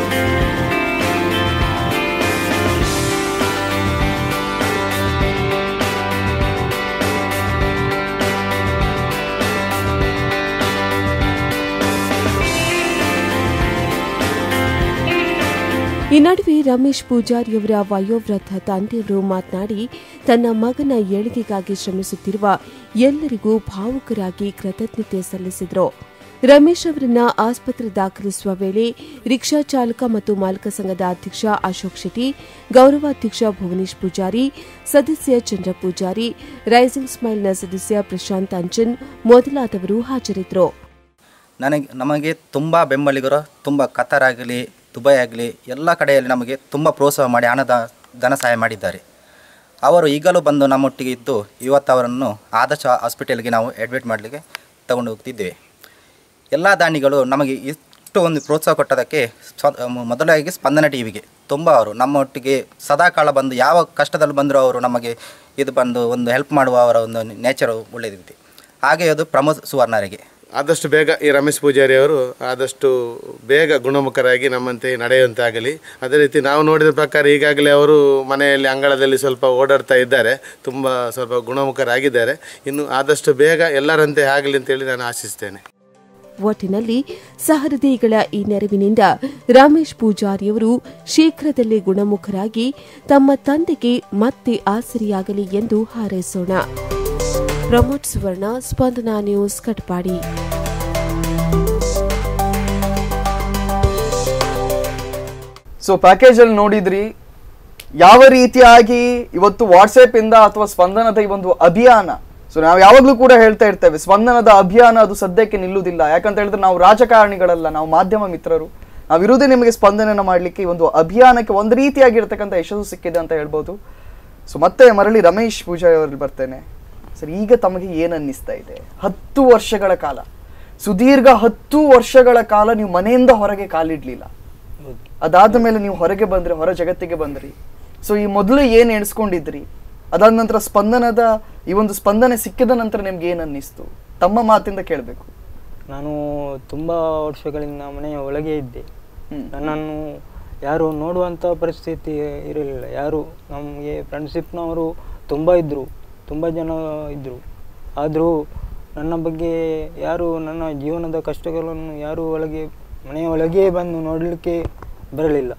ಈ ನಡುವೆ ರಮೇಶ್ ಪೂಜಾರಿಯವರ ವಯೋವೃದ್ಧ ತಂದೆಯವರು ಮಾತನಾಡಿ ತನ್ನ ಮಗನ ಏಳಿಗೆಗಾಗಿ ಶ್ರಮಿಸುತ್ತಿರುವ ಎಲ್ಲರಿಗೂ ಭಾವುಕರಾಗಿ ಕೃತಜ್ಞತೆ ಸಲ್ಲಿಸಿದರು ರಮೇಶ್ ಅವರನ್ನ ಆಸ್ಪತ್ರೆ ದಾಖಲಿಸುವ ವೇಳೆ ರಿಕ್ಷಾ ಚಾಲಕ ಮತ್ತು ಮಾಲಕ ಸಂಘದ ಅಧ್ಯಕ್ಷ ಅಶೋಕ್ ಶೆಟ್ಟಿ ಗೌರವಾಧ್ಯಕ್ಷ ಭುವನೇಶ್ ಪೂಜಾರಿ ಸದಸ್ಯ ಚಂದ್ರ ಪೂಜಾರಿ ರೈಸಿಂಗ್ ಸ್ಮೈಲ್ನ ಸದಸ್ಯ ಪ್ರಶಾಂತ್ ಅಂಚನ್ ಮೊದಲಾದವರು ಹಾಜರಿದ್ದರು ನನಗೆ ನಮಗೆ ತುಂಬ ಬೆಂಬಲಿಗರು ತುಂಬ ಕತಾರ್ ಆಗಲಿ ದುಬೈ ಆಗಲಿ ಎಲ್ಲ ಕಡೆಯಲ್ಲಿ ನಮಗೆ ತುಂಬ ಪ್ರೋತ್ಸಾಹ ಮಾಡಿ ಹಣದ ಧನ ಸಹಾಯ ಮಾಡಿದ್ದಾರೆ ಅವರು ಈಗಲೂ ಬಂದು ನಮ್ಮೊಟ್ಟಿಗೆ ಇದ್ದು ಇವತ್ತು ಅವರನ್ನು ಆದರ್ಶ ಹಾಸ್ಪಿಟಲ್ಗೆ ನಾವು ಅಡ್ಮಿಟ್ ಮಾಡಲಿಕ್ಕೆ ತಗೊಂಡು ಹೋಗ್ತಿದ್ದೇವೆ ಎಲ್ಲ ದಾನಿಗಳು ನಮಗೆ ಇಷ್ಟು ಒಂದು ಪ್ರೋತ್ಸಾಹ ಕೊಟ್ಟದಕ್ಕೆ ಸ್ವ ಮೊದಲಾಗಿ ಸ್ಪಂದನ ಟಿ ವಿಗೆ ತುಂಬ ಅವರು ನಮ್ಮೊಟ್ಟಿಗೆ ಸದಾಕಾಲ ಬಂದು ಯಾವ ಕಷ್ಟದಲ್ಲಿ ಬಂದರೂ ಅವರು ನಮಗೆ ಇದು ಬಂದು ಒಂದು ಹೆಲ್ಪ್ ಮಾಡುವ ಅವರ ಒಂದು ನೇಚರು ಒಳ್ಳೆಯದಿದೆ ಹಾಗೆ ಅದು ಪ್ರಮೋದ್ ಸುವರ್ಣರಿಗೆ ಆದಷ್ಟು ಬೇಗ ಈ ರಮೇಶ್ ಪೂಜಾರಿ ಅವರು ಆದಷ್ಟು ಬೇಗ ಗುಣಮುಖರಾಗಿ ನಮ್ಮಂತೆ ನಡೆಯುವಂತಾಗಲಿ ಅದೇ ರೀತಿ ನಾವು ನೋಡಿದ ಪ್ರಕಾರ ಈಗಾಗಲೇ ಅವರು ಮನೆಯಲ್ಲಿ ಅಂಗಳದಲ್ಲಿ ಸ್ವಲ್ಪ ಓಡಾಡ್ತಾ ಇದ್ದಾರೆ ತುಂಬ ಸ್ವಲ್ಪ ಗುಣಮುಖರಾಗಿದ್ದಾರೆ ಇನ್ನು ಆದಷ್ಟು ಬೇಗ ಎಲ್ಲರಂತೆ ಆಗಲಿ ಅಂತೇಳಿ ನಾನು ಆಶಿಸ್ತೇನೆ ಒಟ್ಟಿನಲ್ಲಿ ಸಹೃದಯಿಗಳ ಈ ನೆರವಿನಿಂದ ರಮೇಶ್ ಪೂಜಾರಿಯವರು ಶೀಘ್ರದಲ್ಲೇ ಗುಣಮುಖರಾಗಿ ತಮ್ಮ ತಂದೆಗೆ ಮತ್ತೆ ಆಸರಿಯಾಗಲಿ ಎಂದು ಹಾರೈಸೋಣ ಪ್ರಮೋದ್ ಸುವರ್ಣ ಸ್ಪಂದನಾ ನ್ಯೂಸ್ ಕಟ್ಪಾಡಿ ಸೊ ಪ್ಯಾಕೇಜಲ್ಲಿ ನೋಡಿದ್ರಿ ಯಾವ ರೀತಿಯಾಗಿ ಇವತ್ತು ವಾಟ್ಸಪ್ ಇಂದ ಅಥವಾ ಸ್ಪಂದನದ ಈ ಒಂದು ಅಭಿಯಾನ ಸೊ ನಾವು ಯಾವಾಗಲೂ ಕೂಡ ಹೇಳ್ತಾ ಇರ್ತೇವೆ ಸ್ಪಂದನದ ಅಭಿಯಾನ ಅದು ಸದ್ಯಕ್ಕೆ ನಿಲ್ಲುವುದಿಲ್ಲ ಯಾಕಂತ ಹೇಳಿದ್ರೆ ನಾವು ರಾಜಕಾರಣಿಗಳಲ್ಲ ನಾವು ಮಾಧ್ಯಮ ಮಿತ್ರರು ನಾವಿರುವುದೇ ನಿಮಗೆ ಸ್ಪಂದನೆಯನ್ನು ಮಾಡಲಿಕ್ಕೆ ಈ ಒಂದು ಅಭಿಯಾನಕ್ಕೆ ಒಂದು ರೀತಿಯಾಗಿರ್ತಕ್ಕಂಥ ಯಶಸ್ಸು ಸಿಕ್ಕಿದೆ ಅಂತ ಹೇಳ್ಬೋದು ಸೊ ಮತ್ತೆ ಮರಳಿ ರಮೇಶ್ ಪೂಜಾರಿ ಅವರಲ್ಲಿ ಬರ್ತೇನೆ ಸರ್ ಈಗ ತಮಗೆ ಏನು ಅನ್ನಿಸ್ತಾ ಇದೆ ಹತ್ತು ವರ್ಷಗಳ ಕಾಲ ಸುದೀರ್ಘ ಹತ್ತು ವರ್ಷಗಳ ಕಾಲ ನೀವು ಮನೆಯಿಂದ ಹೊರಗೆ ಕಾಲಿಡ್ಲಿಲ್ಲ ಅದಾದ ಮೇಲೆ ನೀವು ಹೊರಗೆ ಬಂದ್ರಿ ಹೊರ ಜಗತ್ತಿಗೆ ಬಂದ್ರಿ ಸೊ ಈ ಮೊದಲು ಏನು ಎಣಿಸ್ಕೊಂಡಿದ್ರಿ ಅದಾದ ನಂತರ ಸ್ಪಂದನದ ಈ ಒಂದು ಸ್ಪಂದನೆ ಸಿಕ್ಕಿದ ನಂತರ ನಿಮ್ಗೆ ಏನು ಅನ್ನಿಸ್ತು ತಮ್ಮ ಮಾತಿಂದ ಕೇಳಬೇಕು ನಾನು ತುಂಬ ವರ್ಷಗಳಿಂದ ಮನೆಯ ಒಳಗೆ ಇದ್ದೆ ಹ್ಮ್. ನನ್ನನ್ನು ಯಾರು ನೋಡುವಂಥ ಪರಿಸ್ಥಿತಿ ಇರಲಿಲ್ಲ ಯಾರು ನಮಗೆ ಫ್ರೆಂಡ್ಶಿಪ್ನವರು ತುಂಬ ಇದ್ದರು ತುಂಬ ಜನ ಇದ್ದರು ಆದರೂ ನನ್ನ ಬಗ್ಗೆ ಯಾರು ನನ್ನ ಜೀವನದ ಕಷ್ಟಗಳನ್ನು ಯಾರು ಒಳಗೆ ಮನೆಯ ಒಳಗೆ ಬಂದು ನೋಡಲಿಕ್ಕೆ ಬರಲಿಲ್ಲ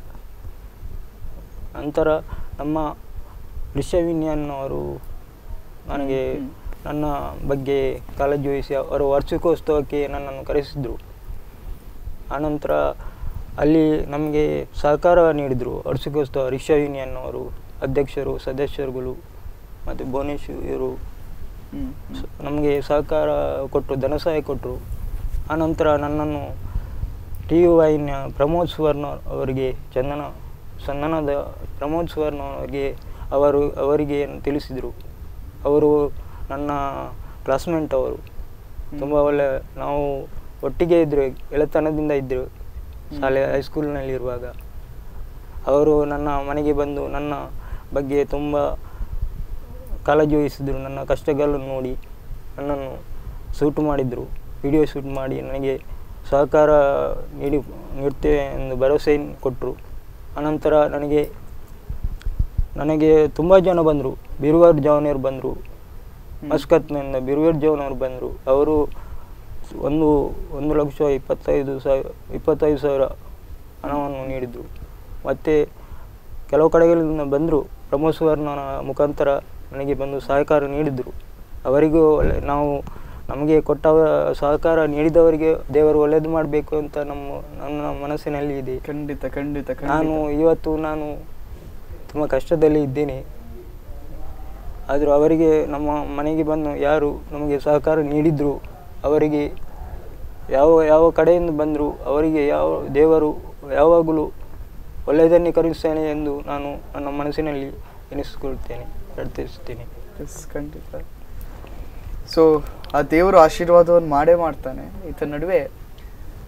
ನಂತರ ನಮ್ಮ ಋಷವಿನ್ಯನ್ನವರು ನನಗೆ ನನ್ನ ಬಗ್ಗೆ ಕಾಳಜಿ ವಹಿಸಿ ಅವರ ವಾರ್ಷಿಕೋತ್ಸವಕ್ಕೆ ನನ್ನನ್ನು ಕರೆಸಿದರು ಆನಂತರ ಅಲ್ಲಿ ನಮಗೆ ಸಹಕಾರ ನೀಡಿದರು ವಾರ್ಷಿಕೋತ್ಸವ ರಿಕ್ಷಾ ಯೂನಿಯನ್ ಅವರು ಅಧ್ಯಕ್ಷರು ಸದಸ್ಯರುಗಳು ಮತ್ತು ಭುವನೇಶ್ ಇವರು ಸ- ನಮಗೆ ಸಹಕಾರ ಕೊಟ್ಟರು ಧನ ಸಹಾಯ ಕೊಟ್ಟರು ಆನಂತರ ನನ್ನನ್ನು ಟಿ ಯು ವೈನ ಪ್ರಮೋದ್ ಸುವರ್ಣ ಅವರಿಗೆ ಚಂದನ ಚಂದನದ ಪ್ರಮೋದ್ ಸುವರ್ಣ ಅವರಿಗೆ ಅವರು ಅವರಿಗೆ ತಿಳಿಸಿದರು ಅವರು ನನ್ನ ಕ್ಲಾಸ್ಮೇಟ್ ಅವರು ತುಂಬ ಒಳ್ಳೆ ನಾವು ಒಟ್ಟಿಗೆ ಇದ್ದರು ಎಳೆತನದಿಂದ ಇದ್ದರು ಶಾಲೆ ಹೈಸ್ಕೂಲ್ನಲ್ಲಿ ಇರುವಾಗ ಅವರು ನನ್ನ ಮನೆಗೆ ಬಂದು ನನ್ನ ಬಗ್ಗೆ ತುಂಬ ಕಾಳಜಿ ವಹಿಸಿದರು ನನ್ನ ಕಷ್ಟಗಳನ್ನು ನೋಡಿ ನನ್ನನ್ನು ಶೂಟ್ ಮಾಡಿದರು ವಿಡಿಯೋ ಶೂಟ್ ಮಾಡಿ ನನಗೆ ಸಹಕಾರ ನೀಡಿ ನೀಡ್ತೇವೆ ಎಂದು ಭರವಸೆ ಕೊಟ್ಟರು ಅನಂತರ ನನಗೆ ನನಗೆ ತುಂಬ ಜನ ಬಂದರು ಬಿರುವಾರ್ ಜವನಿಯರು ಬಂದರು ಮಸ್ಕತ್ನಿಂದ ಬಿರುವೇರ್ ಜವನವರು ಬಂದರು ಅವರು ಒಂದು ಒಂದು ಲಕ್ಷ ಇಪ್ಪತ್ತೈದು ಸಾವಿರ ಇಪ್ಪತ್ತೈದು ಸಾವಿರ ಹಣವನ್ನು ನೀಡಿದರು ಮತ್ತು ಕೆಲವು ಕಡೆಗಳಿಂದ ಬಂದರು ಪ್ರಮೋದ್ ಸುವರ್ಣನ ಮುಖಾಂತರ ನನಗೆ ಬಂದು ಸಹಕಾರ ನೀಡಿದರು ಅವರಿಗೂ ಒಳ್ಳೆ ನಾವು ನಮಗೆ ಕೊಟ್ಟ ಸಹಕಾರ ನೀಡಿದವರಿಗೆ ದೇವರು ಒಳ್ಳೇದು ಮಾಡಬೇಕು ಅಂತ ನಮ್ಮ ನನ್ನ ಮನಸ್ಸಿನಲ್ಲಿ ಇದೆ ಖಂಡಿತ ಖಂಡಿತ ನಾನು ಖಂಡಿತ ಇವತ್ತು ನಾನು ತುಂಬ ಕಷ್ಟದಲ್ಲಿ ಇದ್ದೇನೆ ಆದರೂ ಅವರಿಗೆ ನಮ್ಮ ಮನೆಗೆ ಬಂದು ಯಾರು ನಮಗೆ ಸಹಕಾರ ನೀಡಿದ್ರು ಅವರಿಗೆ ಯಾವ ಯಾವ ಕಡೆಯಿಂದ ಬಂದರು ಅವರಿಗೆ ಯಾವ ದೇವರು ಯಾವಾಗಲೂ ಒಳ್ಳೆಯದನ್ನೇ ಕರುಣಿಸ್ತಾನೆ ಎಂದು ನಾನು ನನ್ನ ಮನಸ್ಸಿನಲ್ಲಿ ಎನಿಸಿಕೊಳ್ತೇನೆ ಪ್ರಾರ್ಥಿಸುತ್ತೇನೆ ಎಸ್ ಖಂಡಿತ ಸೊ ಆ ದೇವರು ಆಶೀರ್ವಾದವನ್ನು ಮಾಡೇ ಮಾಡ್ತಾನೆ ಈತ ನಡುವೆ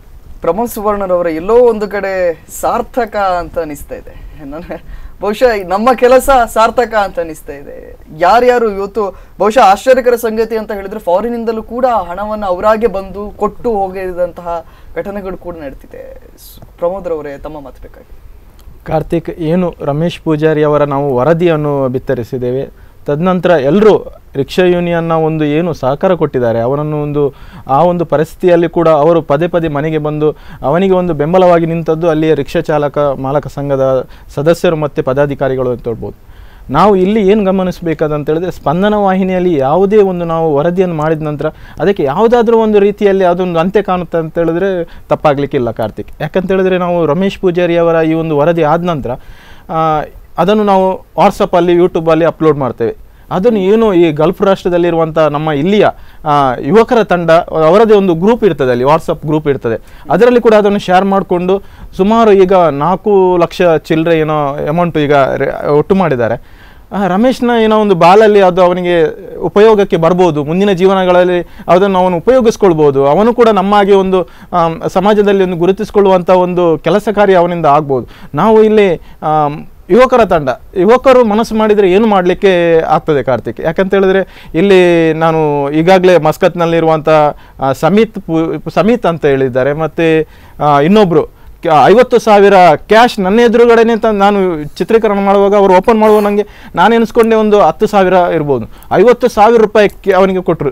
ಪ್ರಮೋದ್ ಸುವರ್ಣರವರ ಎಲ್ಲೋ ಒಂದು ಕಡೆ ಸಾರ್ಥಕ ಅಂತ ಅನಿಸ್ತಾ ಇದೆ ನನ್ನ ಬಹುಶಃ ನಮ್ಮ ಕೆಲಸ ಸಾರ್ಥಕ ಅಂತ ಅನಿಸ್ತಾ ಇದೆ ಯಾರ್ಯಾರು ಇವತ್ತು ಬಹುಶಃ ಆಶ್ಚರ್ಯಕರ ಸಂಗತಿ ಅಂತ ಹೇಳಿದ್ರೆ ಫಾರಿನಿಂದಲೂ ಕೂಡ ಹಣವನ್ನು ಅವರಾಗೆ ಬಂದು ಕೊಟ್ಟು ಹೋಗಿದಂತಹ ಘಟನೆಗಳು ಕೂಡ ನಡೀತಿದೆ ಸ್- ಪ್ರಮೋದ್ ರವರೇ ತಮ್ಮ ಮಾತು ಬೇಕಾಗಿ ಕಾರ್ತಿಕ್ ಏನು ರಮೇಶ್ ಪೂಜಾರಿ ಅವರ ನಾವು ವರದಿಯನ್ನು ಬಿತ್ತರಿಸಿದ್ದೇವೆ ತದನಂತರ ಎಲ್ಲರೂ ರಿಕ್ಷಾ ಯೂನಿಯನ್ನ ಒಂದು ಏನು ಸಹಕಾರ ಕೊಟ್ಟಿದ್ದಾರೆ ಅವನನ್ನು ಒಂದು ಆ ಒಂದು ಪರಿಸ್ಥಿತಿಯಲ್ಲಿ ಕೂಡ ಅವರು ಪದೇ ಪದೇ ಮನೆಗೆ ಬಂದು ಅವನಿಗೆ ಒಂದು ಬೆಂಬಲವಾಗಿ ನಿಂತದ್ದು ಅಲ್ಲಿಯ ರಿಕ್ಷಾ ಚಾಲಕ ಮಾಲಕ ಸಂಘದ ಸದಸ್ಯರು ಮತ್ತು ಪದಾಧಿಕಾರಿಗಳು ಅಂತ ಹೇಳ್ಬೋದು ನಾವು ಇಲ್ಲಿ ಏನು ಗಮನಿಸಬೇಕಾದಂತ ಹೇಳಿದ್ರೆ ಸ್ಪಂದನ ವಾಹಿನಿಯಲ್ಲಿ ಯಾವುದೇ ಒಂದು ನಾವು ವರದಿಯನ್ನು ಮಾಡಿದ ನಂತರ ಅದಕ್ಕೆ ಯಾವುದಾದ್ರೂ ಒಂದು ರೀತಿಯಲ್ಲಿ ಅದೊಂದು ಅಂತ್ಯ ಕಾಣುತ್ತೆ ಅಂತ ಹೇಳಿದ್ರೆ ತಪ್ಪಾಗಲಿಕ್ಕಿಲ್ಲ ಕಾರ್ತಿಕ್ ಯಾಕಂತ ಹೇಳಿದ್ರೆ ನಾವು ರಮೇಶ್ ಪೂಜಾರಿ ಅವರ ಈ ಒಂದು ವರದಿ ಆದ ನಂತರ ಆ, ಅದನ್ನು ನಾವು ವಾಟ್ಸಪ್ಪಲ್ಲಿ ಯೂಟ್ಯೂಬಲ್ಲಿ ಅಪ್ಲೋಡ್ ಮಾಡ್ತೇವೆ ಅದನ್ನು ಏನು ಈ ಗಲ್ಫ್ ರಾಷ್ಟ್ರದಲ್ಲಿರುವಂಥ ನಮ್ಮ ಇಲ್ಲಿಯ ಆ, ಯುವಕರ ತಂಡ ಅವರದೇ ಒಂದು ಗ್ರೂಪ್ ಇರ್ತದೆ ಅಲ್ಲಿ ವಾಟ್ಸಪ್ ಗ್ರೂಪ್ ಇರ್ತದೆ ಅದರಲ್ಲಿ ಕೂಡ ಅದನ್ನು ಶೇರ್ ಮಾಡಿಕೊಂಡು ಸುಮಾರು ಈಗ ನಾಲ್ಕು ಲಕ್ಷ ಚಿಲ್ಲರೆ ಏನೋ ಅಮೌಂಟ್ ಈಗ ರೆ- ಒಟ್ಟು ಮಾಡಿದ್ದಾರೆ ಆ, ರಮೇಶ್ನ ಏನೋ ಒಂದು ಬಾಲಲ್ಲಿ ಅದು ಅವನಿಗೆ ಉಪಯೋಗಕ್ಕೆ ಬರ್ಬೋದು ಮುಂದಿನ ಜೀವನಗಳಲ್ಲಿ ಅದನ್ನು ಅವನು ಉಪಯೋಗಿಸ್ಕೊಳ್ಬೋದು ಅವನು ಕೂಡ ನಮ್ಮ ಹಾಗೆ ಒಂದು ಆಮ್, ಸಮಾಜದಲ್ಲಿ ಒಂದು ಗುರುತಿಸಿಕೊಳ್ಳುವಂಥ ಒಂದು ಕೆಲಸ ಕಾರ್ಯ ಅವನಿಂದ ಆಗ್ಬೋದು ನಾವು ಇಲ್ಲಿ ಆಮ್, ಯುವಕರ ತಂಡ ಯುವಕರು ಮನಸ್ಸು ಮಾಡಿದರೆ ಏನು ಮಾಡಲಿಕ್ಕೆ ಆಗ್ತದೆ ಕಾರ್ತಿಕ್ ಯಾಕಂತ ಹೇಳಿದ್ರೆ ಇಲ್ಲಿ ನಾನು ಈಗಾಗಲೇ ಮಸ್ಕತ್ನಲ್ಲಿರುವಂಥ ಆ, ಸಮೀತ್ ಪು- ಸಮೀತ್ ಅಂತ ಹೇಳಿದ್ದಾರೆ ಮತ್ತು ಇನ್ನೊಬ್ಬರು ಕ- ಐವತ್ತು ಸಾವಿರ ಕ್ಯಾಶ್ ನನ್ನ ಎದುರುಗಡೆನೆ ತ ನಾನು ಚಿತ್ರೀಕರಣ ಮಾಡುವಾಗ ಅವರು ಓಪನ್ ಮಾಡುವ ನನಗೆ ನಾನು ಎನಿಸ್ಕೊಂಡೆ ಒಂದು ಹತ್ತು ಸಾವಿರ ಇರ್ಬೋದು ಐವತ್ತು ಸಾವಿರ ರೂಪಾಯಿ ಕೆ- ಅವನಿಗೆ ಕೊಟ್ಟರು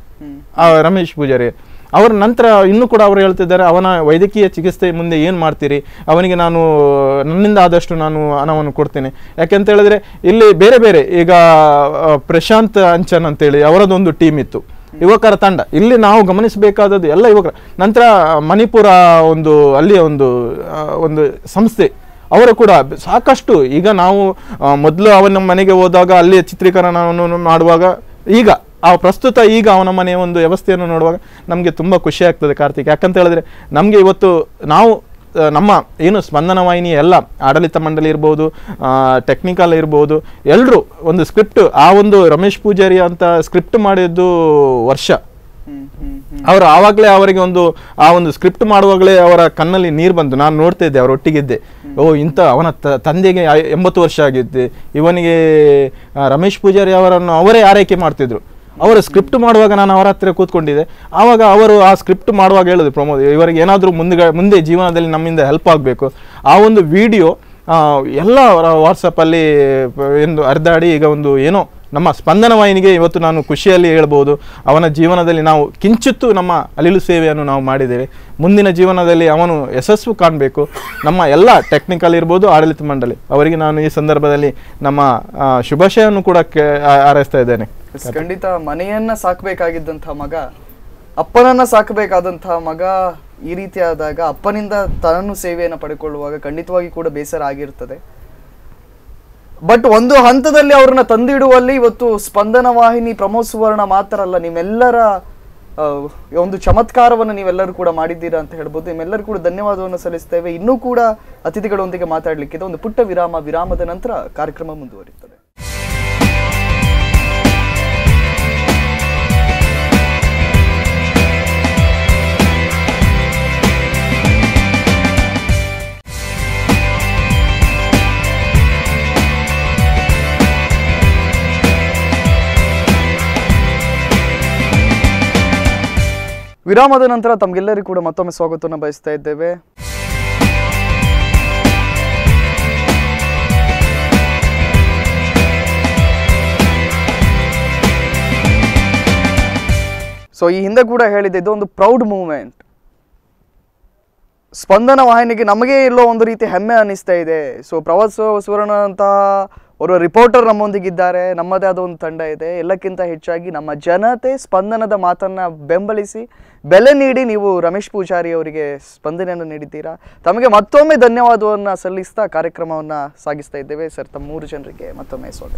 ರಮೇಶ್ ಪೂಜಾರಿ ಅವರ ನಂತರ ಇನ್ನೂ ಕೂಡ ಅವರು ಹೇಳ್ತಿದ್ದಾರೆ ಅವನ ವೈದ್ಯಕೀಯ ಚಿಕಿತ್ಸೆ ಮುಂದೆ ಏನು ಮಾಡ್ತೀರಿ ಅವನಿಗೆ ನಾನು ನನ್ನಿಂದ ಆದಷ್ಟು ನಾನು ಹಣವನ್ನು ಕೊಡ್ತೇನೆ ಯಾಕೆಂತ ಹೇಳಿದ್ರೆ ಇಲ್ಲಿ ಬೇರೆ ಬೇರೆ ಈಗ ಆ, ಪ್ರಶಾಂತ್ ಅಂಚನ್ ಅಂತೇಳಿ ಅವರದೊಂದು ಟೀಮ್ ಇತ್ತು ಯುವಕರ ತಂಡ ಇಲ್ಲಿ ನಾವು ಗಮನಿಸಬೇಕಾದದ್ದು ಎಲ್ಲ ಯುವಕರ ನಂತರ ಮಣಿಪುರ ಒಂದು ಅಲ್ಲಿಯ ಒಂದು ಆ, ಒಂದು ಸಂಸ್ಥೆ ಅವರು ಕೂಡ ಬ- ಸಾಕಷ್ಟು ಈಗ ನಾವು ಆ, ಮೊದಲು ಅವನ ಮನೆಗೆ ಹೋದಾಗ ಅಲ್ಲಿ ಚಿತ್ರೀಕರಣವನ್ನು ಮಾಡುವಾಗ ಈಗ ಆ ಪ್ರಸ್ತುತ ಈಗ ಅವನ ಮನೆಯ ಒಂದು ವ್ಯವಸ್ಥೆಯನ್ನು ನೋಡುವಾಗ ನಮಗೆ ತುಂಬ ಖುಷಿ ಆಗ್ತದೆ ಕಾರ್ತಿಕ್ ಯಾಕಂತ ಹೇಳಿದ್ರೆ ನಮಗೆ ಇವತ್ತು ನಾವು ಆ, ನಮ್ಮ ಏನು ಸ್ಪಂದನ ವಾಹಿನಿ ಎಲ್ಲ ಆಡಳಿತ ಮಂಡಳಿ ಇರ್ಬೋದು ಟೆಕ್ನಿಕಲ್ ಇರ್ಬೋದು ಎಲ್ಲರೂ ಒಂದು ಸ್ಕ್ರಿಪ್ಟ್ ಆ ಒಂದು ರಮೇಶ್ ಪೂಜಾರಿ ಅಂತ ಸ್ಕ್ರಿಪ್ಟ್ ಮಾಡಿದ್ದು ವರ್ಷ ಅವರು ಆವಾಗಲೇ ಅವರಿಗೆ ಒಂದು ಆ ಒಂದು ಸ್ಕ್ರಿಪ್ಟ್ ಮಾಡುವಾಗಲೇ ಅವರ ಕಣ್ಣಲ್ಲಿ ನೀರು ಬಂತು ನಾನು ನೋಡ್ತಾ ಇದ್ದೆ ಅವರ ಒಟ್ಟಿಗಿದ್ದೆ ಓ ಇಂಥ ಅವನ ತ- ತಂದೆಗೆ ಆ- ಎಂಬತ್ತು ವರ್ಷ ಆಗಿದ್ದೆ ಇವನಿಗೆ ಆ, ರಮೇಶ್ ಪೂಜಾರಿ ಅವರನ್ನು ಅವರೇ ಆರೈಕೆ ಮಾಡ್ತಿದ್ರು ಅವರು ಸ್ಕ್ರಿಪ್ಟ್ ಮಾಡುವಾಗ ನಾನು ಅವರ ಹತ್ರ ಕೂತ್ಕೊಂಡಿದ್ದೆ ಆವಾಗ ಅವರು ಆ ಸ್ಕ್ರಿಪ್ಟ್ ಮಾಡುವಾಗ ಹೇಳಿದ್ರು ಪ್ರಮೋದ್ ಇವರಿಗೆ ಏನಾದರೂ ಮುಂದೆ ಮುಂದೆ ಜೀವನದಲ್ಲಿ ನಮ್ಮಿಂದ ಹೆಲ್ಪ್ ಆಗಬೇಕು ಆ ಒಂದು ವಿಡಿಯೋ ಎಲ್ಲ ವಾಟ್ಸಪ್ಪಲ್ಲಿ ಎಂದು ಹರಿದಾಡಿ ಈಗ ಒಂದು ಏನೋ ನಮ್ಮ ಸ್ಪಂದನ ವಾಹಿನಿಗೆ ಇವತ್ತು ನಾನು ಖುಷಿಯಲ್ಲಿ ಹೇಳ್ಬೋದು ಅವನ ಜೀವನದಲ್ಲಿ ನಾವು ಕಿಂಚಿತ್ತು ನಮ್ಮ ಅಳಿಲು ಸೇವೆಯನ್ನು ನಾವು ಮಾಡಿದ್ದೇವೆ ಮುಂದಿನ ಜೀವನದಲ್ಲಿ ಅವನು ಯಶಸ್ಸು ಕಾಣಬೇಕು ನಮ್ಮ ಎಲ್ಲ ಟೆಕ್ನಿಕಲ್ ಇರ್ಬೋದು ಆಡಳಿತ ಮಂಡಳಿ ಅವರಿಗೆ ನಾನು ಈ ಸಂದರ್ಭದಲ್ಲಿ ನಮ್ಮ ಆ, ಶುಭಾಶಯವನ್ನು ಕೂಡ ಕೆ- ಆ- ಹಾರೈಸ್ತಾ ಇದ್ದೇನೆ ಎಸ್, ಖಂಡಿತ ಮನೆಯನ್ನ ಸಾಕಬೇಕಾಗಿದ್ದಂತಹ ಮಗ ಅಪ್ಪನನ್ನ ಸಾಕಬೇಕಾದಂತಹ ಮಗ ಈ ರೀತಿ ಆದಾಗ ಅಪ್ಪನಿಂದ ತಾನು ಸೇವೆಯನ್ನು ಪಡೆದುಕೊಳ್ಳುವಾಗ ಖಂಡಿತವಾಗಿ ಕೂಡ ಬೇಸರ ಆಗಿರ್ತದೆ ಬಟ್ ಒಂದು ಹಂತದಲ್ಲಿ ಅವ್ರನ್ನ ತಂದಿಡುವಲ್ಲಿ ಇವತ್ತು ಸ್ಪಂದನ ವಾಹಿನಿ ಪ್ರಮೋದ್ ಸುವರ್ಣ ಮಾತ್ರ ಅಲ್ಲ ನಿಮ್ಮೆಲ್ಲರ ಆ, ಒಂದು ಚಮತ್ಕಾರವನ್ನು ನೀವೆಲ್ಲರೂ ಕೂಡ ಮಾಡಿದ್ದೀರಾ ಅಂತ ಹೇಳ್ಬೋದು ನಿಮ್ಮೆಲ್ಲರೂ ಕೂಡ ಧನ್ಯವಾದವನ್ನು ಸಲ್ಲಿಸ್ತೇವೆ ಇನ್ನೂ ಕೂಡ ಅತಿಥಿಗಳೊಂದಿಗೆ ಮಾತಾಡ್ಲಿಕ್ಕಿದೆ ಒಂದು ಪುಟ್ಟ ವಿರಾಮ ವಿರಾಮದ ನಂತರ ಕಾರ್ಯಕ್ರಮ ಮುಂದುವರಿಯುತ್ತದೆ ವಿರಾಮದ ನಂತರ ತಮಗೆಲ್ಲರಿಗೂ ಕೂಡ ಮತ್ತೊಮ್ಮೆ ಸ್ವಾಗತವನ್ನು ಬಯಸ್ತಾ ಇದ್ದೇವೆ ಸೊ ಈ ಹಿಂದೆ ಕೂಡ ಹೇಳಿದೆ ಇದು ಒಂದು ಪ್ರೌಡ್ ಮೂವ್ಮೆಂಟ್ ಸ್ಪಂದನ ವಾಹಿನಿಗೆ ನಮಗೆ ಎಲ್ಲೋ ಒಂದು ರೀತಿ ಹೆಮ್ಮೆ ಅನ್ನಿಸ್ತಾ ಇದೆ ಸೊ ಪ್ರವಾಸ ಸುವರ್ಣ ಅಂತ ಓರ್ವ ರಿಪೋರ್ಟರ್ ನಮ್ಮೊಂದಿಗಿದ್ದಾರೆ ನಮ್ಮದೇ ಆದ ಒಂದು ತಂಡ ಇದೆ ಎಲ್ಲಕ್ಕಿಂತ ಹೆಚ್ಚಾಗಿ ನಮ್ಮ ಜನತೆ ಸ್ಪಂದನದ ಮಾತನ್ನ ಬೆಂಬಲಿಸಿ ಬೆಲೆ ನೀಡಿ ನೀವು ರಮೇಶ್ ಪೂಜಾರಿ ಅವರಿಗೆ ಸ್ಪಂದನೆಯನ್ನು ನೀಡಿದ್ದೀರಾ ತಮಗೆ ಮತ್ತೊಮ್ಮೆ ಧನ್ಯವಾದವನ್ನು ಸಲ್ಲಿಸ್ತಾ ಕಾರ್ಯಕ್ರಮವನ್ನು ಸಾಗಿಸ್ತಾ ಇದ್ದೇವೆ ಸರ್ ತಮ್ಮ ಮೂರು ಜನರಿಗೆ ಮತ್ತೊಮ್ಮೆ ಸ್ವಾಗತ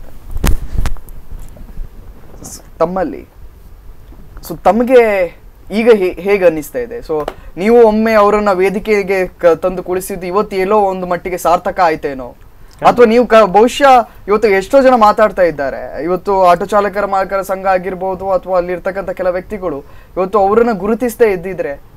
ಸ್- ತಮ್ಮಲ್ಲಿ ಸೊ ತಮಗೆ ಈಗ ಹೇ- ಹೇಗೆ ಅನ್ನಿಸ್ತಾ ಇದೆ ಸೊ ನೀವು ಒಮ್ಮೆ ಅವರನ್ನ ವೇದಿಕೆಗೆ ಕ- ತಂದು ಕುಳಿಸಿದ್ದು ಇವತ್ತು ಎಲ್ಲೋ ಒಂದು ಮಟ್ಟಿಗೆ ಸಾರ್ಥಕ ಆಯ್ತೇನೋ ಅಥವಾ ನೀವು ಕ ಬಹುಶಃ ಇವತ್ತು ಎಷ್ಟೋ ಜನ ಮಾತಾಡ್ತಾ ಇದ್ದಾರೆ ಇವತ್ತು ಆಟೋ ಚಾಲಕರ ಮಾಲಕರ ಸಂಘ ಆಗಿರ್ಬೋದು ಅಥವಾ ಅಲ್ಲಿರ್ತಕ್ಕಂಥ ಕೆಲ ವ್ಯಕ್ತಿಗಳು ಇವತ್ತು ಅವರನ್ನ ಗುರುತಿಸದೇ ಇದ್ದಿದ್ರೆ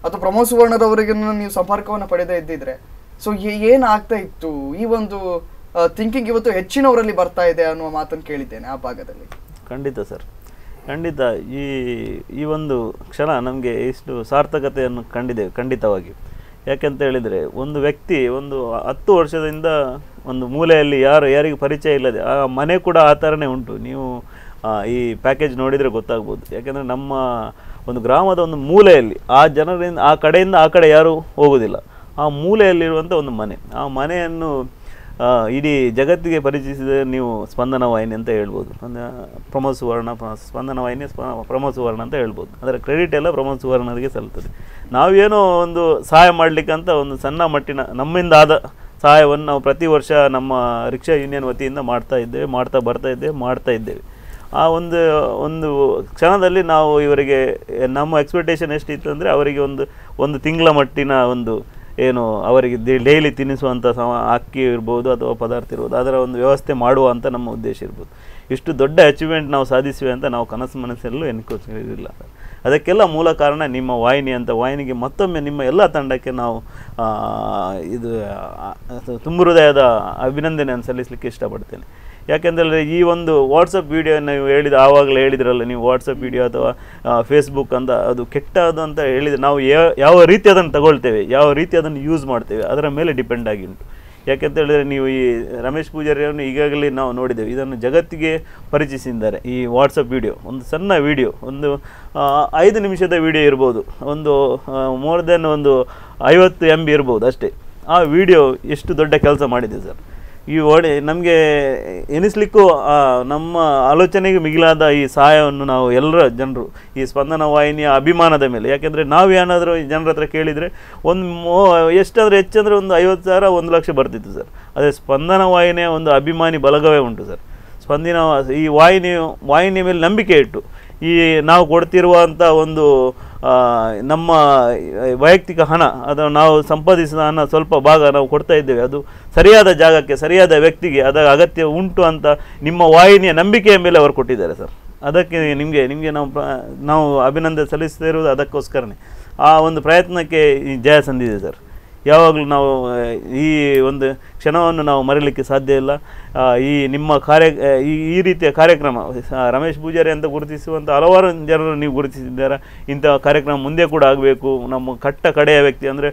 ಅಥವಾ ಪ್ರಮೋದ್ ಸುವರ್ಣರವರಿಗೆ ನೀವು ಸಂಪರ್ಕವನ್ನು ಪಡೆದೇ ಇದ್ದಿದ್ರೆ ಸೊ ಏನ್ ಆಗ್ತಾ ಇತ್ತು ಈ ಒಂದು ಥಿಂಕಿಂಗ್ ಇವತ್ತು ಹೆಚ್ಚಿನವರಲ್ಲಿ ಬರ್ತಾ ಇದೆ ಅನ್ನುವ ಮಾತನ್ನು ಕೇಳಿದ್ದೇನೆ ಆ ಭಾಗದಲ್ಲಿ ಖಂಡಿತ ಸರ್ ಖಂಡಿತ ಈ ಈ ಒಂದು ಕ್ಷಣ ನಮಗೆ ಇಷ್ಟು ಸಾರ್ಥಕತೆಯನ್ನು ಕಂಡಿದೆ ಖಂಡಿತವಾಗಿ ಯಾಕೆಂತ ಹೇಳಿದರೆ ಒಂದು ವ್ಯಕ್ತಿ ಒಂದು ಹತ್ತು ವರ್ಷದಿಂದ ಒಂದು ಮೂಲೆಯಲ್ಲಿ ಯಾರು ಯಾರಿಗೆ ಪರಿಚಯ ಇಲ್ಲದೆ ಆ ಮನೆ ಕೂಡ ಆ ಥರನೇ ಉಂಟು ನೀವು ಆ, ಈ ಪ್ಯಾಕೇಜ್ ನೋಡಿದರೆ ಗೊತ್ತಾಗ್ಬೋದು ಯಾಕೆಂದರೆ ನಮ್ಮ ಒಂದು ಗ್ರಾಮದ ಒಂದು ಮೂಲೆಯಲ್ಲಿ ಆ ಜನರಿಂದ ಆ ಕಡೆಯಿಂದ ಆ ಕಡೆ ಯಾರೂ ಹೋಗೋದಿಲ್ಲ ಆ ಮೂಲೆಯಲ್ಲಿರುವಂಥ ಒಂದು ಮನೆ ಆ ಮನೆಯನ್ನು ಆ, ಇಡೀ ಜಗತ್ತಿಗೆ ಪರಿಚಯಿಸಿದ ನೀವು ಸ್ಪಂದನ ವಾಹಿನಿ ಅಂತ ಹೇಳ್ಬೋದು ಅಂದರೆ ಪ್ರಮೋದ್ ಸುವರ್ಣ ಪ್ರ- ಸ್ಪಂದನ ವಾಹಿನಿ ಸ್ಪ ಪ್ರಮೋದ್ ಸುವರ್ಣ ಅಂತ ಹೇಳ್ಬೋದು ಅದರ ಕ್ರೆಡಿಟ್ ಎಲ್ಲ ಪ್ರಮೋದ್ ಸುವರ್ಣರಿಗೆ ಸಲ್ತದೆ ನಾವೇನೋ ಒಂದು ಸಹಾಯ ಮಾಡಲಿಕ್ಕಂತ ಒಂದು ಸಣ್ಣ ಮಟ್ಟಿನ ನಮ್ಮಿಂದ ಆದ ಸಹಾಯವನ್ನು ನಾವು ಪ್ರತಿ ವರ್ಷ ನಮ್ಮ ರಿಕ್ಷಾ ಯೂನಿಯನ್ ವತಿಯಿಂದ ಮಾಡ್ತಾ ಇದ್ದೇವೆ ಮಾಡ್ತಾ ಬರ್ತಾ ಇದ್ದೇವೆ ಮಾಡ್ತಾ ಇದ್ದೇವೆ ಆ ಒಂದು ಒಂದು ಕ್ಷಣದಲ್ಲಿ ನಾವು ಇವರಿಗೆ ನಮ್ಮ ಎಕ್ಸ್ಪೆಕ್ಟೇಷನ್ ಎಷ್ಟಿತ್ತು ಅಂದರೆ ಅವರಿಗೆ ಒಂದು ಒಂದು ತಿಂಗಳ ಮಟ್ಟಿನ ಒಂದು ಏನು ಅವರಿಗೆ ಡೈಲಿ ತಿನ್ನಿಸುವಂಥ ಸಮ ಅಕ್ಕಿ ಇರ್ಬೋದು ಅಥವಾ ಪದಾರ್ಥ ಇರ್ಬೋದು ಅದರ ಒಂದು ವ್ಯವಸ್ಥೆ ಮಾಡುವ ಅಂತ ನಮ್ಮ ಉದ್ದೇಶ ಇರ್ಬೋದು ಇಷ್ಟು ದೊಡ್ಡ ಅಚೀವ್ಮೆಂಟ್ ನಾವು ಸಾಧಿಸಿವೆ ಅಂತ ನಾವು ಕನಸು ಮನಸ್ಸಲ್ಲೂ ಎನ್ಕೋರಿಲ್ಲ ಅದಕ್ಕೆಲ್ಲ ಮೂಲ ಕಾರಣ ನಿಮ್ಮ ವಾಹಿನಿ ಅಂತ ವಾಹಿನಿಗೆ ಮತ್ತೊಮ್ಮೆ ನಿಮ್ಮ ಎಲ್ಲ ತಂಡಕ್ಕೆ ನಾವು ಆ, ಇದು ಆ, ತುಂಬ ಹೃದಯದ ಅಭಿನಂದನೆಯನ್ನು ಸಲ್ಲಿಸಲಿಕ್ಕೆ ಇಷ್ಟಪಡ್ತೇನೆ ಯಾಕೆಂದರೆ ಈ ಒಂದು ವಾಟ್ಸಪ್ ವಿಡಿಯೋ ನೀವು ಹೇಳಿದ ಆವಾಗಲೇ ಹೇಳಿದ್ರಲ್ಲ ನೀವು ವಾಟ್ಸಪ್ ವಿಡಿಯೋ ಅಥವಾ ಫೇಸ್ಬುಕ್ ಅಂತ ಅದು ಕೆಟ್ಟದು ಅಂತ ಹೇಳಿದರೆ ನಾವು ಯಾ- ಯಾವ ರೀತಿ ಅದನ್ನು ತಗೊಳ್ತೇವೆ ಯಾವ ರೀತಿ ಅದನ್ನು ಯೂಸ್ ಮಾಡ್ತೇವೆ ಅದರ ಮೇಲೆ ಡಿಪೆಂಡ್ ಆಗಿ ಉಂಟು ಯಾಕೆಂತ ಹೇಳಿದರೆ ನೀವು ಈ ರಮೇಶ್ ಪೂಜಾರಿಯನ್ನು ಈಗಾಗಲೇ ನಾವು ನೋಡಿದ್ದೇವೆ ಇದನ್ನು ಜಗತ್ತಿಗೆ ಪರಿಚಯಿಸಿದ್ದಾರೆ ಈ ವಾಟ್ಸಪ್ ವಿಡಿಯೋ ಒಂದು ಸಣ್ಣ ವಿಡಿಯೋ ಒಂದು ಆ, ಐದು ನಿಮಿಷದ ವಿಡಿಯೋ ಇರ್ಬೋದು ಒಂದು ಮೋರ್ ದೆನ್ ಒಂದು ಐವತ್ತು ಎಮ್ ಬಿ ಇರ್ಬೋದು ಅಷ್ಟೇ ಆ ವಿಡಿಯೋ ಎಷ್ಟು ದೊಡ್ಡ ಕೆಲಸ ಮಾಡಿದೆ ಸರ್ ಈ ಒಡೆ ನಮಗೆ ಎನಿಸ್ಲಿಕ್ಕೂ ಆ, ನಮ್ಮ ಆಲೋಚನೆಗೆ ಮಿಗಿಲಾದ ಈ ಸಹಾಯವನ್ನು ನಾವು ಎಲ್ಲರ ಜನರು ಈ ಸ್ಪಂದನ ವಾಹಿನಿಯ ಅಭಿಮಾನದ ಮೇಲೆ ಯಾಕೆಂದರೆ ನಾವು ಏನಾದರೂ ಜನರ ಹತ್ರ ಕೇಳಿದರೆ ಒಂದು ಮೋ ಎಷ್ಟಾದರೆ ಹೆಚ್ಚಂದರೆ ಒಂದು ಐವತ್ತು ಸಾವಿರ ಒಂದು ಲಕ್ಷ ಬರ್ತಿತ್ತು ಸರ್ ಅದೇ ಸ್ಪಂದನ ವಾಹಿನಿಯ ಒಂದು ಅಭಿಮಾನಿ ಬಲಗವೇ ಉಂಟು ಸರ್ ಸ್ಪಂದಿನ ಈ ವಾಹಿನಿ ವಾಹಿನಿಯ ಮೇಲೆ ನಂಬಿಕೆ ಇಟ್ಟು ಈ ನಾವು ಕೊಡ್ತಿರುವಂಥ ಒಂದು ಆ, ನಮ್ಮ ವೈಯಕ್ತಿಕ ಹಣ ಅದು ನಾವು ಸಂಪಾದಿಸಿದ ಹಣ ಸ್ವಲ್ಪ ಭಾಗ ನಾವು ಕೊಡ್ತಾ ಇದ್ದೇವೆ ಅದು ಸರಿಯಾದ ಜಾಗಕ್ಕೆ ಸರಿಯಾದ ವ್ಯಕ್ತಿಗೆ ಅದರ ಅಗತ್ಯ ಉಂಟು ಅಂತ ನಿಮ್ಮ ವಾಹಿನಿಯ ನಂಬಿಕೆಯ ಮೇಲೆ ಅವರು ಕೊಟ್ಟಿದ್ದಾರೆ ಸರ್ ಅದಕ್ಕೆ ನಿಮಗೆ ನಿಮಗೆ ನಾವು ಪ್ರ- ನಾವು ಅಭಿನಂದನೆ ಸಲ್ಲಿಸ್ತಾ ಇರುವುದು ಅದಕ್ಕೋಸ್ಕರನೇ ಆ ಒಂದು ಪ್ರಯತ್ನಕ್ಕೆ ಈ ಜಯ ಸಂದಿದೆ ಸರ್ ಯಾವಾಗಲೂ ನಾವು ಆ, ಈ ಒಂದು ಕ್ಷಣವನ್ನು ನಾವು ಮರೀಲಿಕ್ಕೆ ಸಾಧ್ಯ ಇಲ್ಲ ಆ, ಈ ನಿಮ್ಮ ಕಾರ್ಯ ಆ, ಈ ಈ ರೀತಿಯ ಕಾರ್ಯಕ್ರಮ ಆ, ರಮೇಶ್ ಪೂಜಾರಿ ಅಂತ ಗುರುತಿಸುವಂಥ ಹಲವಾರು ಜನರು ನೀವು ಗುರುತಿಸಿದ್ದಾರೆ ಇಂಥ ಕಾರ್ಯಕ್ರಮ ಮುಂದೆ ಕೂಡ ಆಗಬೇಕು ನಮ್ಮ ಕಟ್ಟ ಕಡೆಯ ವ್ಯಕ್ತಿ ಅಂದರೆ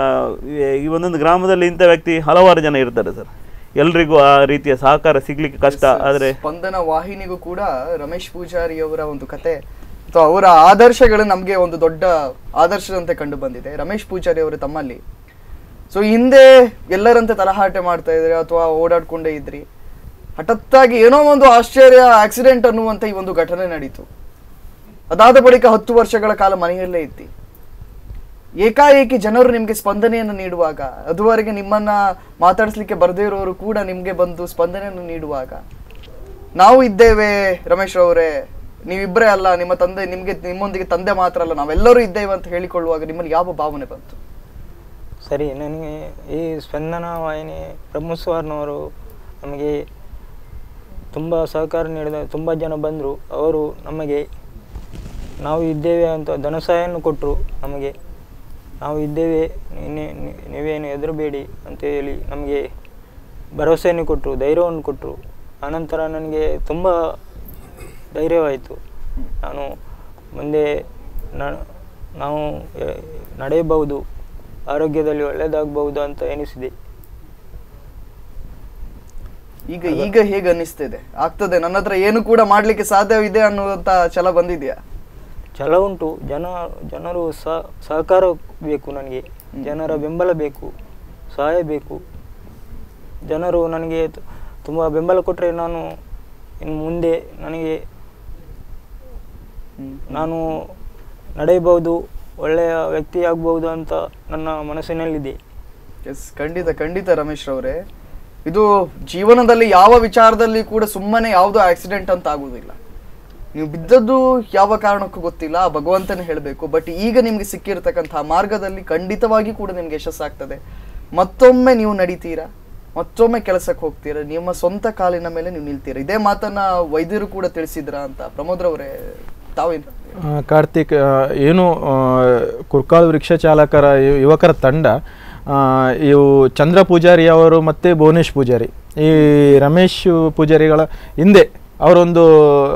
ಈ ಒಂದೊಂದು ಗ್ರಾಮದಲ್ಲಿ ಇಂಥ ವ್ಯಕ್ತಿ ಹಲವಾರು ಜನ ಇರ್ತಾರೆ ಸರ್ ಎಲ್ರಿಗೂ ಆ ರೀತಿಯ ಸಹಕಾರ ಸಿಗ್ಲಿಕ್ಕೆ ಕಷ್ಟ ಆದರೆ ಸ್ಪಂದನ ವಾಹಿನಿಗೂ ಕೂಡ ರಮೇಶ್ ಪೂಜಾರಿ ಅವರ ಒಂದು ಕತೆ ಅಥವಾ ಅವರ ಆದರ್ಶಗಳು ನಮಗೆ ಒಂದು ದೊಡ್ಡ ಆದರ್ಶದಂತೆ ಕಂಡು ಬಂದಿದೆ ರಮೇಶ್ ಪೂಜಾರಿ ಅವರು ತಮ್ಮಲ್ಲಿ ಸೊ ಹಿಂದೆ ಎಲ್ಲರಂತೆ ತಲಹಾಟೆ ಮಾಡ್ತಾ ಇದ್ರಿ ಅಥವಾ ಓಡಾಡ್ಕೊಂಡೇ ಇದ್ರಿ ಹಠಾತ್ತಾಗಿ ಏನೋ ಒಂದು ಆಶ್ಚರ್ಯ ಆಕ್ಸಿಡೆಂಟ್ ಅನ್ನುವಂತ ಈ ಒಂದು ಘಟನೆ ನಡೀತು ಅದಾದ ಬಳಿಕ ಹತ್ತು ವರ್ಷಗಳ ಕಾಲ ಮನೆಯಲ್ಲೇ ಇದ್ದಿ ಏಕಾಏಕಿ ಜನರು ನಿಮ್ಗೆ ಸ್ಪಂದನೆಯನ್ನು ನೀಡುವಾಗ ಅದುವರೆಗೆ ನಿಮ್ಮನ್ನ ಮಾತಾಡಿಸ್ಲಿಕ್ಕೆ ಬರದೇ ಇರೋರು ಕೂಡ ನಿಮ್ಗೆ ಬಂದು ಸ್ಪಂದನೆಯನ್ನು ನೀಡುವಾಗ ನಾವು ಇದ್ದೇವೆ ರಮೇಶ್ ಅವರೇ ನೀವಿಬ್ಬರೇ ಅಲ್ಲ ನಿಮ್ಮ ತಂದೆ ನಿಮ್ಗೆ ನಿಮ್ಮೊಂದಿಗೆ ತಂದೆ ಮಾತ್ರ ಅಲ್ಲ ನಾವೆಲ್ಲರೂ ಇದ್ದೇವೆ ಅಂತ ಹೇಳಿಕೊಳ್ಳುವಾಗ ನಿಮ್ಮಲ್ಲಿ ಯಾವ ಭಾವನೆ ಬಂತು ಸರಿ ನನಗೆ ಈ ಸ್ಪಂದನ ವಾಹಿನಿ ಬ್ರಹ್ಮಸ್ವಾರ್ನವರು ನಮಗೆ ತುಂಬ ಸಹಕಾರ ನೀಡಿದ ತುಂಬ ಜನ ಬಂದರು ಅವರು ನಮಗೆ ನಾವು ಇದ್ದೇವೆ ಅಂತ ಧನಸಹಾಯನ್ನು ಕೊಟ್ಟರು ನಮಗೆ ನಾವು ಇದ್ದೇವೆ ನೀನೇ- ನೀ- ನೀವೇನು ಹೆದರಬೇಡಿ ಅಂತ ಹೇಳಿ ನಮಗೆ ಭರವಸೆಯನ್ನು ಕೊಟ್ಟರು ಧೈರ್ಯವನ್ನು ಕೊಟ್ಟರು ಆನಂತರ ನನಗೆ ತುಂಬ ಧೈರ್ಯವಾಯಿತು ನಾನು ಮುಂದೆ ನ- ನಾವು ಎ- ನಡೆಯಬಹುದು ಆರೋಗ್ಯದಲ್ಲಿ ಒಳ್ಳೆಯದಾಗಬಹುದು ಅಂತ ಎನಿಸಿದೆ ಈಗ ಈಗ ಹೇಗೆ ಅನ್ನಿಸ್ತಿದೆ ಆಗ್ತದೆ ನನ್ನ ಹತ್ರ ಏನು ಕೂಡ ಮಾಡ್ಲಿಕ್ಕೆ ಸಾಧ್ಯವಿದೆ ಅನ್ನುವಂತ ಛಲ ಬಂದಿದ್ಯಾ ಛಲ ಉಂಟು ಜನ ಜನರು ಸಹ ಸಹಕಾರ ಬೇಕು ನನಗೆ ಜನರ ಬೆಂಬಲ ಬೇಕು ಸಹಾಯ ಬೇಕು ಜನರು ನನಗೆ ತು- ತುಂಬ ಬೆಂಬಲ ಕೊಟ್ಟರೆ ನಾನು ಇನ್ನು ಮುಂದೆ ನನಗೆ ನಾನು ನಡೆಯಬಹುದು ಒಳ್ಳೆಯ ವ್ಯಕ್ತಿ ಆಗ್ಬಹುದು ಅಂತ ನನ್ನ ಮನಸ್ಸಿನಲ್ಲಿದೆ ಎಸ್ ಖಂಡಿತ ಖಂಡಿತ ರಮೇಶ್ ರವರೇ ಇದು ಜೀವನದಲ್ಲಿ ಯಾವ ವಿಚಾರದಲ್ಲಿ ಕೂಡ ಸುಮ್ಮನೆ ಯಾವುದೋ ಆಕ್ಸಿಡೆಂಟ್ ಅಂತ ಆಗುವುದಿಲ್ಲ ನೀವು ಬಿದ್ದದ್ದು ಯಾವ ಕಾರಣಕ್ಕೂ ಗೊತ್ತಿಲ್ಲ ಆ ಭಗವಂತನೇ ಹೇಳಬೇಕು ಬಟ್ ಈಗ ನಿಮ್ಗೆ ಸಿಕ್ಕಿರ್ತಕ್ಕಂತಹ ಮಾರ್ಗದಲ್ಲಿ ಖಂಡಿತವಾಗಿ ಕೂಡ ನಿಮ್ಗೆ ಯಶಸ್ಸಾಗ್ತದೆ ಮತ್ತೊಮ್ಮೆ ನೀವು ನಡೀತೀರಾ ಮತ್ತೊಮ್ಮೆ ಕೆಲಸಕ್ಕೆ ಹೋಗ್ತೀರಾ ನಿಮ್ಮ ಸ್ವಂತ ಕಾಲಿನ ಮೇಲೆ ನೀವು ನಿಲ್ತೀರಾ ಇದೇ ಮಾತನ್ನ ವೈದ್ಯರು ಕೂಡ ತಿಳಿಸಿದ್ರ ಅಂತ ಪ್ರಮೋದ್ ರವರೇ ತಾವೇನು ಹೇಳಿ ಆ, ಕಾರ್ತಿಕ್ ಆ, ಏನು ಆ, ಕುರ್ಕಾಳು ವೃಕ್ಷ ಚಾಲಕರ ಯು- ಯುವಕರ ತಂಡ ಆ, ಇವು ಚಂದ್ರ ಪೂಜಾರಿ ಅವರು ಮತ್ತು ಭುವನೇಶ್ ಪೂಜಾರಿ ಈ ರಮೇಶ್ ಪೂಜಾರಿಗಳ ಹಿಂದೆ ಅವರೊಂದು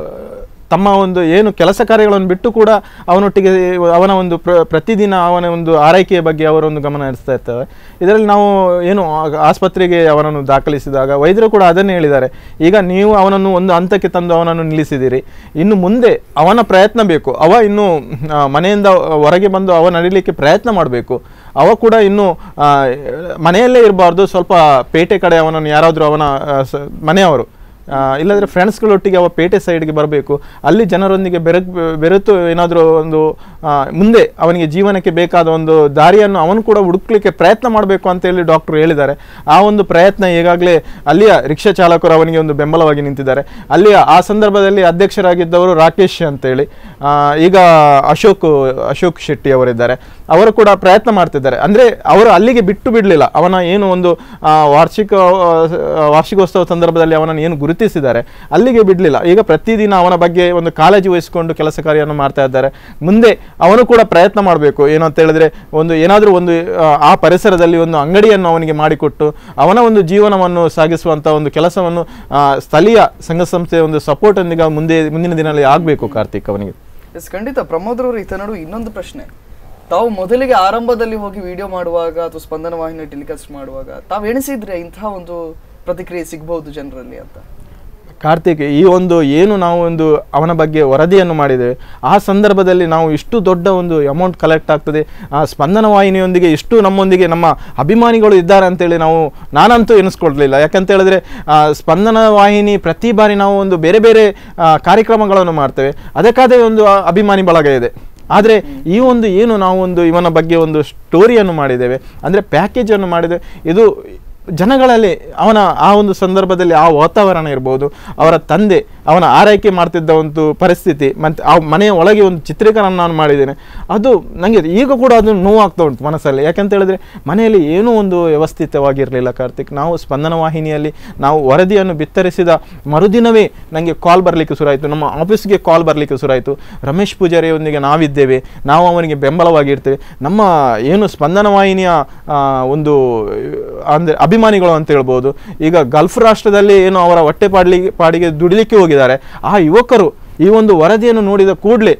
ತಮ್ಮ ಒಂದು ಏನು ಕೆಲಸ ಕಾರ್ಯಗಳನ್ನು ಬಿಟ್ಟು ಕೂಡ ಅವನೊಟ್ಟಿಗೆ ಅವನ ಒಂದು ಪ್ರ ಪ್ರತಿದಿನ ಅವನ ಒಂದು ಆರೈಕೆಯ ಬಗ್ಗೆ ಅವರೊಂದು ಗಮನ ಹರಿಸ್ತಾ ಇರ್ತಾರೆ ಇದರಲ್ಲಿ ನಾವು ಏನು ಆ- ಆಸ್ಪತ್ರೆಗೆ ಅವನನ್ನು ದಾಖಲಿಸಿದಾಗ ವೈದ್ಯರು ಕೂಡ ಅದನ್ನೇ ಹೇಳಿದ್ದಾರೆ ಈಗ ನೀವು ಅವನನ್ನು ಒಂದು ಹಂತಕ್ಕೆ ತಂದು ಅವನನ್ನು ನಿಲ್ಲಿಸಿದ್ದೀರಿ ಇನ್ನು ಮುಂದೆ ಅವನ ಪ್ರಯತ್ನ ಬೇಕು ಅವ ಇನ್ನು ಆ, ಮನೆಯಿಂದ ಹೊರಗೆ ಬಂದು ಅವ ನಡೀಲಿಕ್ಕೆ ಪ್ರಯತ್ನ ಮಾಡಬೇಕು ಅವ ಕೂಡ ಇನ್ನು ಆ, ಮನೆಯಲ್ಲೇ ಇರಬಾರ್ದು ಸ್ವಲ್ಪ ಪೇಟೆ ಕಡೆ ಅವನನ್ನು ಯಾರಾದರೂ ಅವನ ಆ, ಸ- ಮನೆಯವರು ಆ, ಇಲ್ಲಾಂದ್ರೆ ಫ್ರೆಂಡ್ಸ್ಗಳೊಟ್ಟಿಗೆ ಅವ ಪೇಟೆ ಸೈಡ್ಗೆ ಬರಬೇಕು ಅಲ್ಲಿ ಜನರೊಂದಿಗೆ ಬೆರಕ್ ಬೆರೆತು ಏನಾದರೂ ಒಂದು ಆ, ಮುಂದೆ ಅವನಿಗೆ ಜೀವನಕ್ಕೆ ಬೇಕಾದ ಒಂದು ದಾರಿಯನ್ನು ಅವನು ಕೂಡ ಹುಡುಕ್ಲಿಕ್ಕೆ ಪ್ರಯತ್ನ ಮಾಡಬೇಕು ಅಂತ ಹೇಳಿ ಡಾಕ್ಟರ್ ಹೇಳಿದ್ದಾರೆ ಆ ಒಂದು ಪ್ರಯತ್ನ ಈಗಾಗಲೇ ಅಲ್ಲಿಯ ರಿಕ್ಷಾ ಚಾಲಕರು ಅವನಿಗೆ ಒಂದು ಬೆಂಬಲವಾಗಿ ನಿಂತಿದ್ದಾರೆ ಅಲ್ಲಿಯ ಆ ಸಂದರ್ಭದಲ್ಲಿ ಅಧ್ಯಕ್ಷರಾಗಿದ್ದವರು ರಾಕೇಶ್ ಅಂತೇಳಿ ಆ, ಈಗ ಅಶೋಕ್ ಅಶೋಕ್ ಶೆಟ್ಟಿ ಅವರಿದ್ದಾರೆ ಅವರು ಕೂಡ ಪ್ರಯತ್ನ ಮಾಡ್ತಿದ್ದಾರೆ ಅಂದರೆ ಅವರು ಅಲ್ಲಿಗೆ ಬಿಟ್ಟು ಬಿಡಲಿಲ್ಲ ಅವನ ಏನು ಒಂದು ಆ, ವಾರ್ಷಿಕ ಆ, ವಾರ್ಷಿಕೋತ್ಸವ ಸಂದರ್ಭದಲ್ಲಿ ಅವನನ್ನು ಏನು ಗುರುತಿಸಿದ್ದಾರೆ ಅಲ್ಲಿಗೆ ಬಿಡಲಿಲ್ಲ ಈಗ ಪ್ರತಿದಿನ ಅವನ ಬಗ್ಗೆ ಒಂದು ಕಾಳಜಿ ವಹಿಸಿಕೊಂಡು ಕೆಲಸ ಕಾರ್ಯವನ್ನು ಮಾಡ್ತಾ ಇದ್ದಾರೆ ಮುಂದೆ ಅವನು ಕೂಡ ಪ್ರಯತ್ನ ಮಾಡಬೇಕು ಏನು ಅಂತ ಹೇಳಿದ್ರೆ ಒಂದು ಏನಾದರೂ ಒಂದು ಆ, ಆ ಪರಿಸರದಲ್ಲಿ ಒಂದು ಅಂಗಡಿಯನ್ನು ಅವನಿಗೆ ಮಾಡಿಕೊಟ್ಟು ಅವನ ಒಂದು ಜೀವನವನ್ನು ಸಾಗಿಸುವಂಥ ಒಂದು ಕೆಲಸವನ್ನು ಆ, ಸ್ಥಳೀಯ ಸಂಘ ಸಂಸ್ಥೆಯ ಒಂದು ಸಪೋರ್ಟ್ ಒಂದಿಗೆ ಮುಂದೆ ಮುಂದಿನ ದಿನದಲ್ಲಿ ಆಗಬೇಕು ಕಾರ್ತಿಕ್ ಅವನಿಗೆ ಎಸ್ ಖಂಡಿತ ಪ್ರಮೋದ್ರವರು ಈತ ನಡು ಇನ್ನೊಂದು ಪ್ರಶ್ನೆ ತಾವು ಮೊದಲಿಗೆ ಆರಂಭದಲ್ಲಿ ಹೋಗಿ ವಿಡಿಯೋ ಮಾಡುವಾಗ ಅಥವಾ ಸ್ಪಂದನ ವಾಹಿನಿ ಟೆಲಿಕಾಸ್ಟ್ ಮಾಡುವಾಗ ತಾವು ಎಣಿಸಿದ್ರೆ ಇಂತಹ ಒಂದು ಪ್ರತಿಕ್ರಿಯೆ ಸಿಗ್ಬಹುದು ಜನರಲ್ಲಿ ಅಂತ ಕಾರ್ತಿಕ್ ಈ ಒಂದು ಏನು ನಾವು ಒಂದು ಅವನ ಬಗ್ಗೆ ವರದಿಯನ್ನು ಮಾಡಿದ್ದೇವೆ ಆ ಸಂದರ್ಭದಲ್ಲಿ ನಾವು ಇಷ್ಟು ದೊಡ್ಡ ಒಂದು ಅಮೌಂಟ್ ಕಲೆಕ್ಟ್ ಆಗ್ತದೆ ಆ ಸ್ಪಂದನ ವಾಹಿನಿಯೊಂದಿಗೆ ಇಷ್ಟು ನಮ್ಮೊಂದಿಗೆ ನಮ್ಮ ಅಭಿಮಾನಿಗಳು ಇದ್ದಾರೆ ಅಂತೇಳಿ ನಾವು ನಾನಂತೂ ಎನಿಸ್ಕೊಳ್ಲಿಲ್ಲ ಯಾಕಂತ ಹೇಳಿದ್ರೆ ಆ, ಸ್ಪಂದನ ವಾಹಿನಿ ಪ್ರತಿ ಬಾರಿ ನಾವು ಒಂದು ಬೇರೆ ಬೇರೆ ಆ, ಕಾರ್ಯಕ್ರಮಗಳನ್ನು ಮಾಡ್ತೇವೆ ಅದಕ್ಕಾದೇ ಒಂದು ಆ, ಅಭಿಮಾನಿ ಬಳಗ ಇದೆ ಆದರೆ ಈ ಒಂದು ಏನು ನಾವು ಒಂದು ಇವನ ಬಗ್ಗೆ ಒಂದು ಸ್ಟೋರಿಯನ್ನು ಮಾಡಿದ್ದೇವೆ ಅಂದರೆ ಪ್ಯಾಕೇಜನ್ನು ಮಾಡಿದ್ದೇವೆ ಇದು ಜನಗಳಲ್ಲಿ ಅವನ ಆ ಒಂದು ಸಂದರ್ಭದಲ್ಲಿ ಆ ವಾತಾವರಣ ಇರ್ಬೋದು ಅವರ ತಂದೆ ಅವನ ಆರೈಕೆ ಮಾಡ್ತಿದ್ದ ಒಂದು ಪರಿಸ್ಥಿತಿ ಮತ್ತು ಆ ಮನೆಯ ಒಳಗೆ ಒಂದು ಚಿತ್ರೀಕರಣ ನಾನು ಮಾಡಿದ್ದೇನೆ ಅದು ನನಗೆ ಈಗ ಕೂಡ ಅದು ನೋವಾಗ್ತಾ ಉಂಟು ಮನಸ್ಸಲ್ಲಿ ಯಾಕಂತ ಹೇಳಿದ್ರೆ ಮನೆಯಲ್ಲಿ ಏನೂ ಒಂದು ವ್ಯವಸ್ಥಿತವಾಗಿರಲಿಲ್ಲ ಕಾರ್ತಿಕ್ ನಾವು ಸ್ಪಂದನ ವಾಹಿನಿಯಲ್ಲಿ ನಾವು ವರದಿಯನ್ನು ಬಿತ್ತರಿಸಿದ ಮರುದಿನವೇ ನನಗೆ ಕಾಲ್ ಬರಲಿಕ್ಕೆ ಶುರುವಾಯಿತು ನಮ್ಮ ಆಫೀಸ್ಗೆ ಕಾಲ್ ಬರಲಿಕ್ಕೆ ಶುರುವಾಯಿತು ರಮೇಶ್ ಪೂಜಾರಿಯೊಂದಿಗೆ ನಾವಿದ್ದೇವೆ ನಾವು ಅವನಿಗೆ ಬೆಂಬಲವಾಗಿರ್ತೇವೆ ನಮ್ಮ ಏನು ಸ್ಪಂದನ ವಾಹಿನಿಯ ಆ, ಒಂದು ಅಂದರೆ ಅಭಿಮಾನಿಗಳು ಅಂತ ಹೇಳ್ಬೋದು ಈಗ ಗಲ್ಫ್ ರಾಷ್ಟ್ರದಲ್ಲಿ ಏನು ಅವರ ಹೊಟ್ಟೆ ಪಾಡ್ಲಿಗೆ ಪಾಡಿಗೆ ದುಡಿಲಿಕ್ಕೆ ಹೋಗಿದ್ದಾರೆ ಆ ಯುವಕರು ಈ ಒಂದು ವರದಿಯನ್ನು ನೋಡಿದ ಕೂಡಲೇ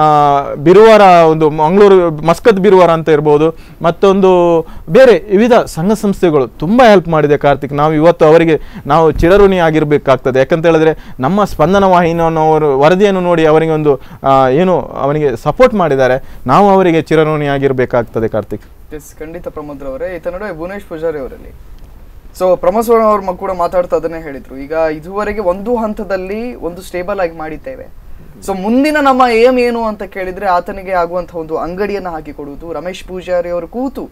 ಬಿರುವಾರ ಒಂದು ಮಂಗಳೂರು ಮಸ್ಕತ್ ಬಿರುವಾರ ಅಂತ ಇರ್ಬೋದು ಮತ್ತೊಂದು ಬೇರೆ ವಿವಿಧ ಸಂಘ ಸಂಸ್ಥೆಗಳು ತುಂಬ ಹೆಲ್ಪ್ ಮಾಡಿದೆ ಕಾರ್ತಿಕ್ ನಾವು ಇವತ್ತು ಅವರಿಗೆ ನಾವು ಚಿರಋಣಿ ಆಗಿರಬೇಕಾಗ್ತದೆ ಯಾಕಂತ ಹೇಳಿದ್ರೆ ನಮ್ಮ ಸ್ಪಂದನ ವಾಹಿನಿಯನ್ನು ಅವರು ವರದಿಯನ್ನು ನೋಡಿ ಅವರಿಗೆ ಒಂದು ಆ, ಏನು ಅವನಿಗೆ ಸಪೋರ್ಟ್ ಮಾಡಿದ್ದಾರೆ ನಾವು ಅವರಿಗೆ ಚಿರಋಣಿ ಆಗಿರಬೇಕಾಗ್ತದೆ ಕಾರ್ತಿಕ್ ಎಸ್ ಖಂಡಿತ ಪ್ರಮೋದ್ ಅವರೇ ಈತ ನಡುವೆ ಭುವನೇಶ್ ಪೂಜಾರಿ ಅವರಲ್ಲಿ ಸೊ ಪ್ರಮೋದ್ ಸ್ವರ್ಣ ಅವ್ರ ಮ- ಕೂಡ ಮಾತಾಡ್ತಾ ಅದನ್ನೇ ಹೇಳಿದ್ರು ಈಗ ಇದುವರೆಗೆ ಒಂದು ಹಂತದಲ್ಲಿ ಒಂದು ಸ್ಟೇಬಲ್ ಆಗಿ ಮಾಡಿದ್ದೇವೆ ಸೊ ಮುಂದಿನ ನಮ್ಮ ಏಮ್ ಏನು ಅಂತ ಕೇಳಿದ್ರೆ ಆತನಿಗೆ ಆಗುವಂತಹ ಒಂದು ಅಂಗಡಿಯನ್ನ ಹಾಕಿಕೊಡುವುದು ರಮೇಶ್ ಪೂಜಾರಿ ಅವರು ಕೂತು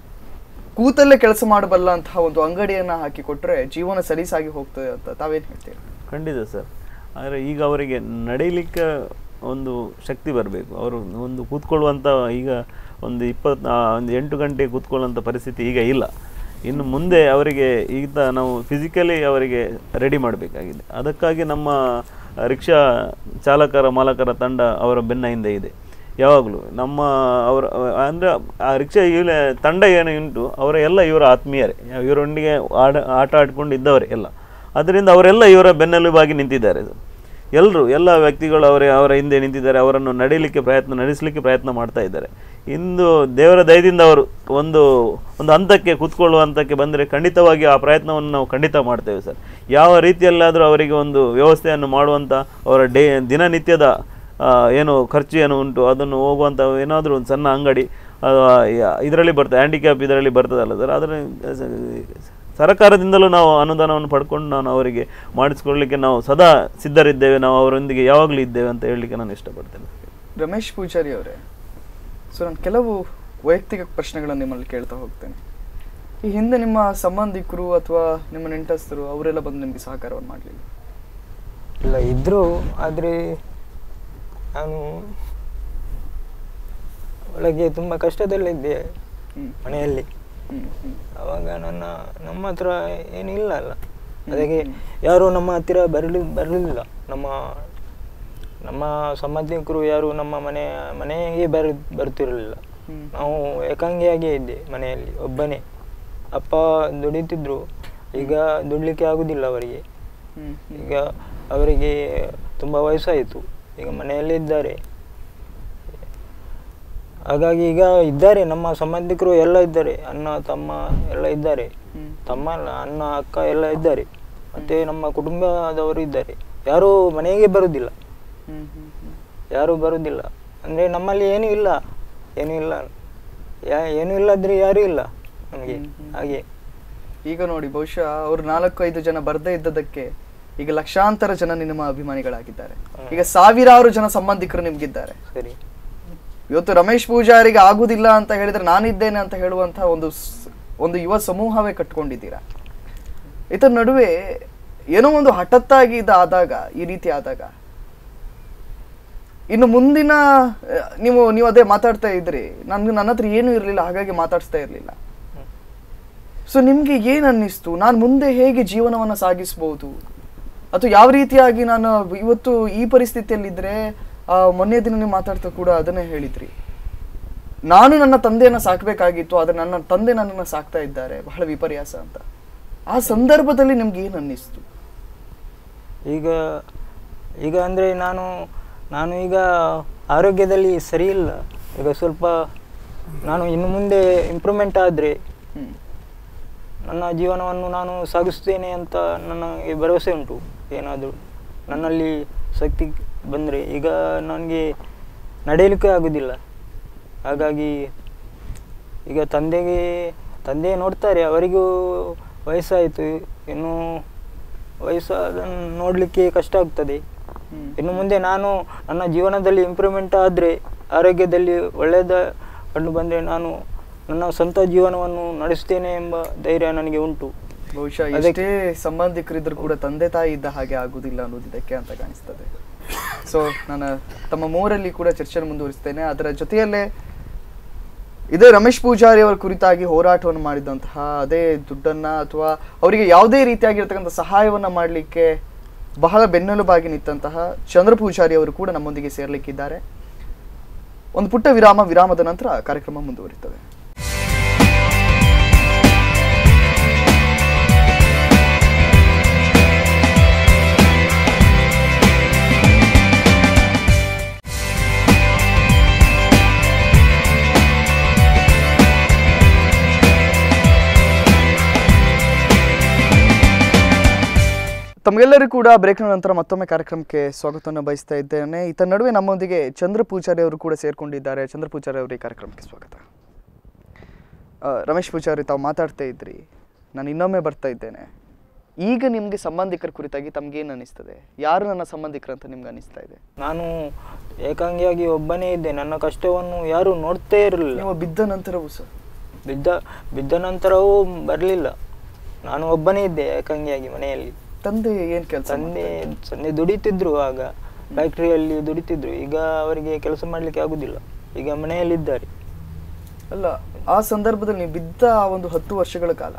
ಕೂತಲ್ಲೇ ಕೆಲಸ ಮಾಡಬಲ್ಲ ಅಂತಹ ಒಂದು ಅಂಗಡಿಯನ್ನ ಹಾಕಿಕೊಟ್ರೆ ಜೀವನ ಸಲೀಸಾಗಿ ಹೋಗ್ತದೆ ಅಂತ ತಾವೇನ್ ಹೇಳ್ತೀರಿ ಖಂಡಿತ ಸರ್ ಆದರೆ ಈಗ ಅವರಿಗೆ ನಡೀಲಿಕ್ಕೆ ಒಂದು ಶಕ್ತಿ ಬರಬೇಕು ಅವರು ಒಂದು ಕೂತ್ಕೊಳ್ಳುವಂಥ ಈಗ ಒಂದು ಇಪ್ಪತ್ತು ಒಂದು ಎಂಟು ಗಂಟೆ ಕೂತ್ಕೊಳ್ಳುವಂಥ ಪರಿಸ್ಥಿತಿ ಈಗ ಇಲ್ಲ ಇನ್ನು ಮುಂದೆ ಅವರಿಗೆ ಈಗ ನಾವು ಫಿಸಿಕಲಿ ಅವರಿಗೆ ರೆಡಿ ಮಾಡಬೇಕಾಗಿದೆ ಅದಕ್ಕಾಗಿ ನಮ್ಮ ರಿಕ್ಷಾ ಚಾಲಕರ ಮಾಲಕರ ತಂಡ ಅವರ ಬೆನ್ನ ಹಿಂದೆ ಇದೆ ಯಾವಾಗಲೂ ನಮ್ಮ ಅವರ ಅಂದರೆ ಆ ರಿಕ್ಷಾ ಇವ್ರ ತಂಡ ಏನು ಉಂಟು ಅವರ ಎಲ್ಲ ಇವರ ಆತ್ಮೀಯರೇ ಇವರೊಂದಿಗೆ ಆಡ ಆಟ ಆಡ್ಕೊಂಡು ಇದ್ದವರೇ ಎಲ್ಲ ಅದರಿಂದ ಅವರೆಲ್ಲ ಇವರ ಬೆನ್ನೆಲುಬಾಗಿ ನಿಂತಿದ್ದಾರೆ ಎಲ್ಲರೂ ಎಲ್ಲ ವ್ಯಕ್ತಿಗಳು ಅವರೇ ಅವರ ಹಿಂದೆ ನಿಂತಿದ್ದಾರೆ ಅವರನ್ನು ನಡೀಲಿಕ್ಕೆ ಪ್ರಯತ್ನ ನಡೆಸಲಿಕ್ಕೆ ಪ್ರಯತ್ನ ಮಾಡ್ತಾ ಇದ್ದಾರೆ ಇಂದು ದೇವರ ದಯದಿಂದ ಅವರು ಒಂದು ಒಂದು ಹಂತಕ್ಕೆ ಕೂತ್ಕೊಳ್ಳುವ ಹಂತಕ್ಕೆ ಬಂದರೆ ಖಂಡಿತವಾಗಿ ಆ ಪ್ರಯತ್ನವನ್ನು ನಾವು ಖಂಡಿತ ಮಾಡ್ತೇವೆ ಸರ್ ಯಾವ ರೀತಿಯಲ್ಲಾದರೂ ಅವರಿಗೆ ಒಂದು ವ್ಯವಸ್ಥೆಯನ್ನು ಮಾಡುವಂಥ ಅವರ ಡೇ ದಿನನಿತ್ಯದ ಆ, ಏನು ಖರ್ಚು ಏನು ಉಂಟು ಅದನ್ನು ಹೋಗುವಂಥ ಏನಾದರೂ ಒಂದು ಸಣ್ಣ ಅಂಗಡಿ ಇದರಲ್ಲಿ ಬರ್ತದೆ ಹ್ಯಾಂಡಿಕ್ಯಾಪ್ ಇದರಲ್ಲಿ ಬರ್ತದಲ್ಲ ಸರ್ ಅದರ ಸರ್ಕಾರದಿಂದಲೂ ನಾವು ಅನುದಾನವನ್ನು ಪಡ್ಕೊಂಡು ನಾನು ಅವರಿಗೆ ಮಾಡಿಸ್ಕೊಳ್ಳಿಕ್ಕೆ ನಾವು ಸದಾ ಸಿದ್ಧರಿದ್ದೇವೆ ನಾವು ಅವರೊಂದಿಗೆ ಯಾವಾಗಲೂ ಇದ್ದೇವೆ ಅಂತ ಹೇಳಲಿಕ್ಕೆ ನಾನು ಇಷ್ಟಪಡ್ತೇನೆ ರಮೇಶ್ ಪೂಜಾರಿ ಅವರೇ ಸೊ ನಾನು ಕೆಲವು ವೈಯಕ್ತಿಕ ಪ್ರಶ್ನೆಗಳನ್ನು ನಿಮ್ಮಲ್ಲಿ ಕೇಳ್ತಾ ಹೋಗ್ತೇನೆ ಈ ಹಿಂದೆ ನಿಮ್ಮ ಸಂಬಂಧಿಕರು ಅಥವಾ ನಿಮ್ಮ ನೆಂಟಸ್ಥರು ಅವರೆಲ್ಲ ಬಂದು ನಿಮಗೆ ಸಹಕಾರವನ್ನು ಮಾಡಲಿಲ್ಲ ಇಲ್ಲ ಇದ್ರು ಆದರೆ ನಾನು ಒಳಗೆ ತುಂಬ ಕಷ್ಟದಲ್ಲಿದ್ದೆ ಹ್ಮ್. ಮನೆಯಲ್ಲಿ ಹ್ಮ್, ಹ್ಮ್. ಅವಾಗ ನನ್ನ ನಮ್ಮ ಹತ್ರ ಏನಿಲ್ಲ ಅಲ್ಲ ಅದಕ್ಕೆ ಯಾರು ನಮ್ಮ ಹತ್ತಿರ ಬರಲಿ ಬರಲಿಲ್ಲ ನಮ್ಮ ನಮ್ಮ ಸಂಬಂಧಿಕರು ಯಾರು ನಮ್ಮ ಮನೆ ಮನೆಗೆ ಬರ್ ಬರ್ತಿರಲಿಲ್ಲ ನಾವು ಏಕಾಂಗಿಯಾಗಿಯೇ ಇದ್ದೆ ಮನೆಯಲ್ಲಿ ಒಬ್ಬನೇ ಅಪ್ಪ ದುಡಿತಿದ್ರು ಈಗ ದುಡಿಲಿಕ್ಕೆ ಆಗುದಿಲ್ಲ ಅವರಿಗೆ ಈಗ ಅವರಿಗೆ ತುಂಬ ವಯಸ್ಸಾಯಿತು ಈಗ ಮನೆಯಲ್ಲೇ ಇದ್ದಾರೆ ಹಾಗಾಗಿ ಈಗ ಇದ್ದಾರೆ ನಮ್ಮ ಸಂಬಂಧಿಕರು ಎಲ್ಲ ಇದ್ದಾರೆ ಅಣ್ಣ ತಮ್ಮ ಎಲ್ಲ ಇದ್ದಾರೆ ತಮ್ಮ ಅಲ್ಲ ಅಣ್ಣ ಅಕ್ಕ ಎಲ್ಲ ಇದ್ದಾರೆ ಮತ್ತೆ ನಮ್ಮ ಕುಟುಂಬದವರು ಇದ್ದಾರೆ ಯಾರೂ ಮನೆಗೆ ಬರುವುದಿಲ್ಲ ಯಾರೂ ಬರುವುದಿಲ್ಲ ಅಂದರೆ ನಮ್ಮಲ್ಲಿ ಏನೂ ಇಲ್ಲ ಏನೂ ಇಲ್ಲ ಯಾ ಏನೂ ಇಲ್ಲದ್ರೆ ಯಾರೂ ಇಲ್ಲ ನಮಗೆ ಹಾಗೆ ಈಗ ನೋಡಿ ಬಹುಶಃ ಅವ್ರು ನಾಲ್ಕು ಐದು ಜನ ಬರ್ದೇ ಇದ್ದದಕ್ಕೆ ಈಗ ಲಕ್ಷಾಂತರ ಜನ ನಿಮ್ಮ ಅಭಿಮಾನಿಗಳಾಗಿದ್ದಾರೆ ಈಗ ಸಾವಿರಾರು ಜನ ಸಂಬಂಧಿಕರು ನಿಮ್ಗಿದ್ದಾರೆ ಸರಿ ಇವತ್ತು ರಮೇಶ್ ಪೂಜಾರಿಗೆ ಆಗುದಿಲ್ಲ ಅಂತ ಹೇಳಿದ್ರೆ ನಾನಿದ್ದೇನೆ ಅಂತ ಹೇಳುವಂತಹ ಒಂದು ಸ್- ಒಂದು ಯುವ ಸಮೂಹವೇ ಕಟ್ಕೊಂಡಿದ್ದೀರಾ ಇದರ ನಡುವೆ ಏನೋ ಒಂದು ಹಠತ್ತಾಗಿ ಇದು ಆದಾಗ ಈ ರೀತಿ ಆದಾಗ ಇನ್ನು ಮುಂದಿನ ಆ, ನೀವು ನೀವು ಅದೇ ಮಾತಾಡ್ತಾ ಇದ್ರಿ ನನ್ಗೆ ನನ್ನ ಹತ್ರ ಏನೂ ಇರಲಿಲ್ಲ ಹಾಗಾಗಿ ಮಾತಾಡಿಸ್ತಾ ಇರಲಿಲ್ಲ ಸೊ ನಿಮ್ಗೆ ಏನ್ ಅನ್ನಿಸ್ತು ನಾನು ಮುಂದೆ ಹೇಗೆ ಜೀವನವನ್ನ ಸಾಗಿಸ್ಬೋದು ಅಥವಾ ಯಾವ ರೀತಿಯಾಗಿ ನಾನು ಇವತ್ತು ಈ ಪರಿಸ್ಥಿತಿಯಲ್ಲಿದ್ರೆ ಆ, ಮೊನ್ನೆ ದಿನ ನೀವು ಮಾತಾಡ್ತಾ ಕೂಡ ಅದನ್ನೇ ಹೇಳಿದ್ರಿ ನಾನು ನನ್ನ ತಂದೆಯನ್ನ ಸಾಕ್ಬೇಕಾಗಿತ್ತು ಆದ್ರೆ ನನ್ನ ತಂದೆ ನನ್ನನ್ನ ಸಾಕ್ತಾ ಇದ್ದಾರೆ ಬಹಳ ವಿಪರ್ಯಾಸ ಅಂತ ಆ ಸಂದರ್ಭದಲ್ಲಿ ನಿಮ್ಗೆ ಏನ್ ಅನ್ನಿಸ್ತು ಈಗ ಈಗ ಅಂದರೆ ನಾನು ನಾನು ಈಗ ಆರೋಗ್ಯದಲ್ಲಿ ಸರಿ ಇಲ್ಲ ಈಗ ಸ್ವಲ್ಪ ನಾನು ಇನ್ನು ಮುಂದೆ ಇಂಪ್ರೂವ್ಮೆಂಟ್ ಆದರೆ ನನ್ನ ಜೀವನವನ್ನು ನಾನು ಸಾಗಿಸ್ತೇನೆ ಅಂತ ನನಗೆ ಭರವಸೆ ಉಂಟು ಏನಾದರೂ ನನ್ನಲ್ಲಿ ಶಕ್ತಿ ಬಂದರೆ ಈಗ ನನಗೆ ನಡೆಯಲಿಕ್ಕೆ ಆಗೋದಿಲ್ಲ ಹಾಗಾಗಿ ಈಗ ತಂದೆಗೆ ತಂದೆ ನೋಡ್ತಾರೆ ಅವರಿಗೂ ವಯಸ್ಸಾಯಿತು ಇನ್ನು ವಯಸ್ಸಾದ ನೋಡಲಿಕ್ಕೆ ಕಷ್ಟ ಆಗ್ತದೆ ಇನ್ನು ಮುಂದೆ ನಾನು ನನ್ನ ಜೀವನದಲ್ಲಿ ಇಂಪ್ರೂವ್ಮೆಂಟ್ ಆದರೆ ಆರೋಗ್ಯದಲ್ಲಿ ಒಳ್ಳೆಯದ ಕಂಡು ಬಂದರೆ ನಾನು ನನ್ನ ಸ್ವಂತ ಜೀವನವನ್ನು ನಡೆಸ್ತೇನೆ ಎಂಬ ಧೈರ್ಯ ನನಗೆ ಉಂಟು ಬಹುಶಃ ಅದಕ್ಕೆ- ಎಷ್ಟೇ ಸಂಬಂಧಿಕರಿದ್ರು ಕೂಡ ತಂದೆ ತಾಯಿ ಇದ್ದ ಹಾಗೆ ಆಗುದಿಲ್ಲ ಅನ್ನೋದು ಇದಕ್ಕೆ ಅಂತ ಕಾಣಿಸ್ತದೆ ಸೊ ನಾನು ತಮ್ಮ ಮೂವರಲ್ಲಿ ಕೂಡ ಚರ್ಚೆಯನ್ನು ಮುಂದುವರಿಸ್ತೇನೆ ಅದರ ಜೊತೆಯಲ್ಲೇ ಇದೇ ರಮೇಶ್ ಪೂಜಾರಿ ಅವರ ಕುರಿತಾಗಿ ಹೋರಾಟವನ್ನು ಮಾಡಿದಂತಹ ಅದೇ ದುಡ್ಡನ್ನ ಅಥವಾ ಅವರಿಗೆ ಯಾವುದೇ ರೀತಿಯಾಗಿರ್ತಕ್ಕಂಥ ಸಹಾಯವನ್ನ ಮಾಡಲಿಕ್ಕೆ ಬಹಳ ಬೆನ್ನೆಲುಬಾಗಿ ನಿಂತಹ ಚಂದ್ರ ಪೂಜಾರಿ ಅವರು ಕೂಡ ನಮ್ಮೊಂದಿಗೆ ಸೇರ್ಲಿಕ್ಕಿದ್ದಾರೆ ಒಂದು ಪುಟ್ಟ ವಿರಾಮ ವಿರಾಮದ ನಂತರ ಕಾರ್ಯಕ್ರಮ ಮುಂದುವರಿತದೆ ತಮಗೆಲ್ಲರೂ ಕೂಡ ಬ್ರೇಕ್ನ ನಂತರ ಮತ್ತೊಮ್ಮೆ ಕಾರ್ಯಕ್ರಮಕ್ಕೆ ಸ್ವಾಗತವನ್ನು ಬಯಸ್ತಾ ಇದ್ದೇನೆ ಇತ್ತ ನಡುವೆ ನಮ್ಮೊಂದಿಗೆ ಚಂದ್ರ ಪೂಜಾರಿ ಅವರು ಕೂಡ ಸೇರ್ಕೊಂಡಿದ್ದಾರೆ ಚಂದ್ರ ಪೂಜಾರಿ ಅವರು ಈ ಕಾರ್ಯಕ್ರಮಕ್ಕೆ ಸ್ವಾಗತ ಆ, ರಮೇಶ್ ಪೂಜಾರಿ ತಾವು ಮಾತಾಡ್ತಾ ಇದ್ರಿ ನಾನು ಇನ್ನೊಮ್ಮೆ ಬರ್ತಾ ಇದ್ದೇನೆ ಈಗ ನಿಮಗೆ ಸಂಬಂಧಿಕರ ಕುರಿತಾಗಿ ತಮ್ಗೇನು ಅನಿಸ್ತದೆ ಯಾರು ನನ್ನ ಸಂಬಂಧಿಕರು ಅಂತ ನಿಮ್ಗೆ ಅನಿಸ್ತಾ ಇದೆ ನಾನು ಏಕಾಂಗಿಯಾಗಿ ಒಬ್ಬನೇ ಇದ್ದೆ ನನ್ನ ಕಷ್ಟವನ್ನು ಯಾರೂ ನೋಡ್ತೇ ಇರಲಿಲ್ಲ ನೀವು ಬಿದ್ದ ನಂತರವೂ ಸಹ ಬಿದ್ದ ಬಿದ್ದ ನಂತರವೂ ಬರಲಿಲ್ಲ ನಾನು ಒಬ್ಬನೇ ಇದ್ದೆ ಏಕಾಂಗಿಯಾಗಿ ಮನೆಯಲ್ಲಿ ತಂದೆ ಏನು ಕೆಲಸ ತಂದೆ ತಂದೆ ದುಡಿತಿದ್ರು ಆಗ ಫ್ಯಾಕ್ಟ್ರಿಯಲ್ಲಿ ದುಡಿತಿದ್ರು ಈಗ ಅವರಿಗೆ ಕೆಲಸ ಮಾಡಲಿಕ್ಕೆ ಆಗುದಿಲ್ಲ ಈಗ ಮನೆಯಲ್ಲಿದ್ದಾರೆ ಅಲ್ಲ ಆ ಸಂದರ್ಭದಲ್ಲಿ ನೀವು ಬಿದ್ದ ಆ ಒಂದು ಹತ್ತು ವರ್ಷಗಳ ಕಾಲ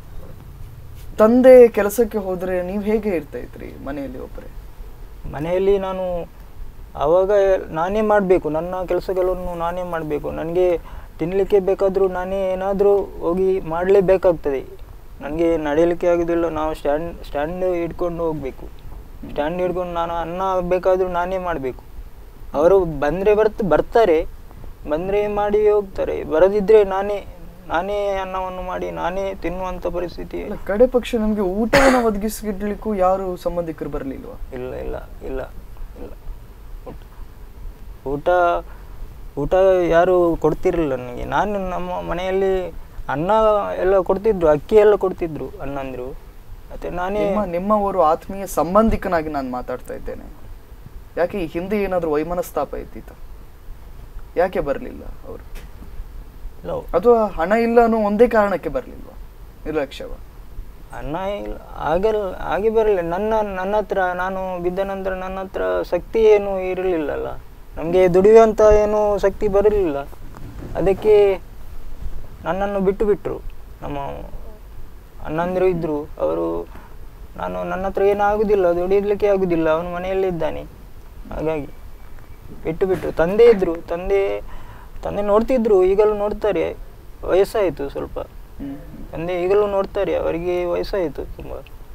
ತಂದೆ ಕೆಲಸಕ್ಕೆ ಹೋದ್ರೆ ನೀವು ಹೇಗೆ ಇರ್ತಾ ಇದ್ರಿ ಮನೆಯಲ್ಲಿ ಒಬ್ಬರೇ ಮನೆಯಲ್ಲಿ ನಾನು ಆವಾಗ ನಾನೇ ಮಾಡಬೇಕು ನನ್ನ ಕೆಲಸಗಳನ್ನು ನಾನೇ ಮಾಡಬೇಕು ನನಗೆ ತಿನ್ನಲಿಕ್ಕೆ ಬೇಕಾದರೂ ನಾನೇ ಏನಾದರೂ ಹೋಗಿ ಮಾಡಲೇಬೇಕಾಗ್ತದೆ ನನಗೆ ನಡೆಯಲಿಕ್ಕೆ ಆಗೋದಿಲ್ಲ ನಾವು ಸ್ಟ್ಯಾಂಡ್ ಸ್ಟ್ಯಾಂಡ್ ಹಿಡ್ಕೊಂಡು ಹೋಗಬೇಕು ಸ್ಟ್ಯಾಂಡ್ ಹಿಡ್ಕೊಂಡು ನಾನು ಅನ್ನ ಬೇಕಾದರೂ ನಾನೇ ಮಾಡಬೇಕು ಅವರು ಬಂದರೆ ಬರ್ತ ಬರ್ತಾರೆ ಬಂದರೆ ಮಾಡಿ ಹೋಗ್ತಾರೆ ಬರದಿದ್ದರೆ ನಾನೇ ನಾನೇ ಅನ್ನವನ್ನು ಮಾಡಿ ನಾನೇ ತಿನ್ನುವಂಥ ಪರಿಸ್ಥಿತಿ ಅಲ್ಲ, ಕಡೆ ಪಕ್ಷ ನಿಮ್ಗೆ ಊಟವನ್ನು ಒದಗಿಸಿಡ್ಲಿಕ್ಕೂ ಯಾರು ಸಂಬಂಧಿಕರು ಬರಲಿಲ್ವಾ ಇಲ್ಲ ಇಲ್ಲ ಇಲ್ಲ ಇಲ್ಲ ಊಟ ಊಟ ಊಟ ಯಾರು ಕೊಡ್ತಿರಲಿಲ್ಲ ನನಗೆ ನಾನು ನಮ್ಮ ಮನೆಯಲ್ಲಿ ಅನ್ನ ಎಲ್ಲ ಕೊಡ್ತಿದ್ರು ಅಕ್ಕಿ ಎಲ್ಲ ಕೊಡ್ತಿದ್ರು ಅಣ್ಣಂದ್ರು ಮತ್ತೆ ನಾನೇ ನಿಮ್ಮ ನಿಮ್ಮವರು ಆತ್ಮೀಯ ಸಂಬಂಧಿಕನಾಗಿ ನಾನು ಮಾತಾಡ್ತಾ ಇದ್ದೇನೆ ಯಾಕೆ ಈ ಹಿಂದೆ ಏನಾದರೂ ವೈಮನಸ್ತಾಪ ಇದ್ದಿತ್ತ ಯಾಕೆ ಬರಲಿಲ್ಲ ಅವರು ಇಲ್ಲ ಅಥವಾ ಹಣ ಇಲ್ಲ ಅನ್ನೋ ಒಂದೇ ಕಾರಣಕ್ಕೆ ಬರಲಿಲ್ವಾ ನಿರ್ಲಕ್ಷ್ಯವ ಅನ್ನ ಇಲ್ಲ ಆಗಲ್ಲ ಹಾಗೆ ಬರಲಿಲ್ಲ ನನ್ನ ನನ್ನ ಹತ್ರ ನಾನು ಬಿದ್ದ ನಂತರ ನನ್ನ ಹತ್ರ ಶಕ್ತಿ ಏನು ಇರಲಿಲ್ಲಲ್ಲ ನಮಗೆ ದುಡಿಯುವಂಥ ಏನು ಶಕ್ತಿ ಬರಲಿಲ್ಲ ಅದಕ್ಕೆ ನನ್ನನ್ನು ಬಿಟ್ಟು ಬಿಟ್ಟರು ನಮ್ಮ ಅಣ್ಣಂದಿರು ಇದ್ದರು ಅವರು ನಾನು ನನ್ನ ಹತ್ರ ಏನು ಆಗುದಿಲ್ಲ ದುಡಿಯಲಿಕ್ಕೆ ಆಗುದಿಲ್ಲ ಅವನು ಮನೆಯಲ್ಲೇ ಇದ್ದಾನೆ ಹಾಗಾಗಿ ಬಿಟ್ಟು ಬಿಟ್ಟರು ತಂದೆ ಇದ್ದರು ತಂದೆ ತಂದೆ ನೋಡ್ತಿದ್ರು ಈಗಲೂ ನೋಡ್ತಾರೆ ವಯಸ್ಸಾಯಿತು ಸ್ವಲ್ಪ ತಂದೆ ಈಗಲೂ ನೋಡ್ತಾರೆ ಅವರಿಗೆ ವಯಸ್ಸಾಯಿತು ತುಂಬ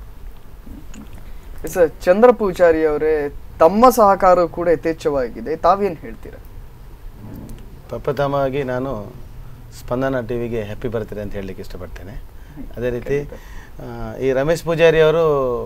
ಸರ್ ಚಂದ್ರ ಪೂಜಾರಿ ಅವರೇ ತಮ್ಮ ಸಹಕಾರ ಕೂಡ ಯಥೇಚ್ಛವಾಗಿದೆ ತಾವೇನು ಹೇಳ್ತೀರಾ ಪ್ರಪ್ರಥಮವಾಗಿ ನಾನು ಸ್ಪಂದನ ಟಿ ವಿಗೆ ಹ್ಯಾಪಿ ಬರ್ತೀರಿ ಅಂತ ಹೇಳಲಿಕ್ಕೆ ಇಷ್ಟಪಡ್ತೇನೆ ಅದೇ ರೀತಿ ಆ, ಈ ರಮೇಶ್ ಪೂಜಾರಿ ಅವರು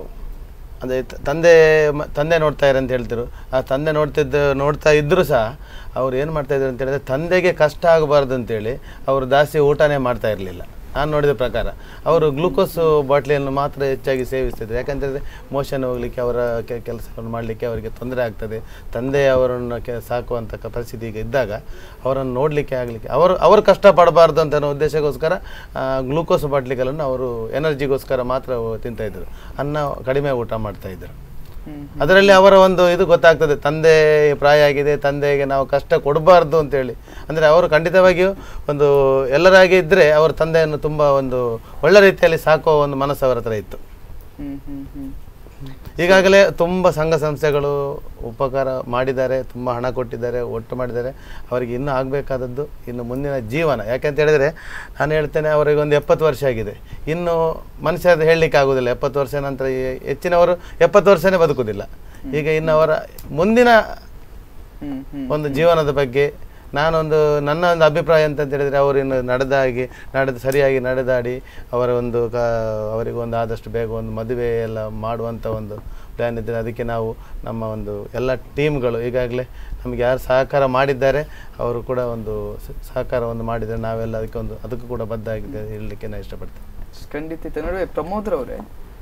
ಅದೇ ತ- ತಂದೆ ಮ- ತಂದೆ ನೋಡ್ತಾ ಇರ ಅಂತ ಹೇಳ್ತಿರು ಆ ತಂದೆ ನೋಡ್ತಿದ್ದ ನೋಡ್ತಾ ಇದ್ದರೂ ಸಹ ಅವ್ರು ಏನು ಮಾಡ್ತಾ ಇದ್ರು ಅಂತ ಹೇಳಿದ್ರೆ ತಂದೆಗೆ ಕಷ್ಟ ಆಗಬಾರ್ದು ಅಂತೇಳಿ ಅವರು ಜಾಸ್ತಿ ಊಟನೇ ಮಾಡ್ತಾ ಇರಲಿಲ್ಲ ನಾನು ನೋಡಿದ ಪ್ರಕಾರ ಅವರು ಗ್ಲೂಕೋಸ್ ಬಾಟ್ಲಿಯನ್ನು ಮಾತ್ರ ಹೆಚ್ಚಾಗಿ ಸೇವಿಸ್ತಿದ್ರು ಯಾಕಂತೇಳಿದ್ರೆ ಮೋಷನ್ ಹೋಗಲಿಕ್ಕೆ ಅವರ ಕೆಲಸವನ್ನು ಮಾಡಲಿಕ್ಕೆ ಅವರಿಗೆ ತೊಂದರೆ ಆಗ್ತದೆ ತಂದೆ ಅವರನ್ನು ಕೆ ಸಾಕುವಂಥ ಕ- ಪರಿಸ್ಥಿತಿ ಈಗ ಇದ್ದಾಗ ಅವರನ್ನು ನೋಡಲಿಕ್ಕೆ ಆಗಲಿಕ್ಕೆ ಅವರು ಅವರು ಕಷ್ಟಪಡಬಾರ್ದು ಅಂತ ಅನ್ನೋ ಉದ್ದೇಶಕ್ಕೋಸ್ಕರ ಗ್ಲೂಕೋಸ್ ಬಾಟ್ಲಿಗಳನ್ನು ಅವರು ಎನರ್ಜಿಗೋಸ್ಕರ ಮಾತ್ರ ತಿಂತಾಯಿದ್ರು ಅನ್ನ ಕಡಿಮೆ ಊಟ ಮಾಡ್ತಾಯಿದ್ರು ಅದರಲ್ಲಿ ಅವರ ಒಂದು ಇದು ಗೊತ್ತಾಗ್ತದೆ ತಂದೆ ಪ್ರಾಯ ಆಗಿದೆ ತಂದೆಗೆ ನಾವು ಕಷ್ಟ ಕೊಡಬಾರ್ದು ಅಂತೇಳಿ ಅಂದರೆ ಅವರು ಖಂಡಿತವಾಗಿಯೂ ಒಂದು ಎಲ್ಲರಾಗಿ ಇದ್ದರೆ ಅವರ ತಂದೆಯನ್ನು ತುಂಬ ಒಂದು ಒಳ್ಳೆ ರೀತಿಯಲ್ಲಿ ಸಾಕುವ ಒಂದು ಮನಸ್ಸು ಅವರ ಹತ್ರ ಇತ್ತು ಹ್ಮ್ ಹ್ಮ್ ಹ್ಮ್ ಈಗಾಗಲೇ ತುಂಬ ಸಂಘ ಸಂಸ್ಥೆಗಳು ಉಪಕಾರ ಮಾಡಿದ್ದಾರೆ ತುಂಬ ಹಣ ಕೊಟ್ಟಿದ್ದಾರೆ ಒಟ್ಟು ಮಾಡಿದ್ದಾರೆ ಅವರಿಗೆ ಇನ್ನೂ ಆಗಬೇಕಾದದ್ದು ಇನ್ನು ಮುಂದಿನ ಜೀವನ ಯಾಕೆಂತ ಹೇಳಿದರೆ ನಾನು ಹೇಳ್ತೇನೆ ಅವರಿಗೆ ಒಂದು ಎಪ್ಪತ್ತು ವರ್ಷ ಆಗಿದೆ ಇನ್ನು ಮನುಷ್ಯ ಅದು ಹೇಳಲಿಕ್ಕೆ ಆಗೋದಿಲ್ಲ ಎಪ್ಪತ್ತು ವರ್ಷ ನಂತರ ಈ ಹೆಚ್ಚಿನವರು ಎಪ್ಪತ್ತು ವರ್ಷನೇ ಬದುಕುವುದಿಲ್ಲ ಈಗ ಇನ್ನು ಅವರ ಮುಂದಿನ ಹ್ಮ್ ಹ್ಮ್ ಒಂದು ಜೀವನದ ಬಗ್ಗೆ ನಾನೊಂದು ನನ್ನ ಒಂದು ಅಭಿಪ್ರಾಯ ಅಂತ ಹೇಳಿದರೆ ಅವರು ಇನ್ನು ನಡೆದಾಗಿ ನಡೆದು ಸರಿಯಾಗಿ ನಡೆದಾಡಿ ಅವರ ಒಂದು ಕ ಅವರಿಗೆ ಒಂದು ಆದಷ್ಟು ಬೇಗ ಒಂದು ಮದುವೆ ಎಲ್ಲ ಮಾಡುವಂಥ ಒಂದು ಪ್ಲ್ಯಾನ್ ಇದ್ದರೆ ಅದಕ್ಕೆ ನಾವು ನಮ್ಮ ಒಂದು ಎಲ್ಲ ಟೀಮ್ಗಳು ಈಗಾಗಲೇ ನಮಗೆ ಯಾರು ಸಹಕಾರ ಮಾಡಿದ್ದಾರೆ ಅವರು ಕೂಡ ಒಂದು ಸ- ಸಹಕಾರವನ್ನು ಮಾಡಿದರೆ ನಾವೆಲ್ಲ ಅದಕ್ಕೆ ಒಂದು ಅದಕ್ಕೂ ಕೂಡ ಬದ್ಧ ಆಗಿದೆ ಹೇಳಲಿಕ್ಕೆ ನಾನು ಇಷ್ಟಪಡ್ತೇನೆ ಖಂಡಿತ ನಡುವೆ ಪ್ರಮೋದ್ರವರೇ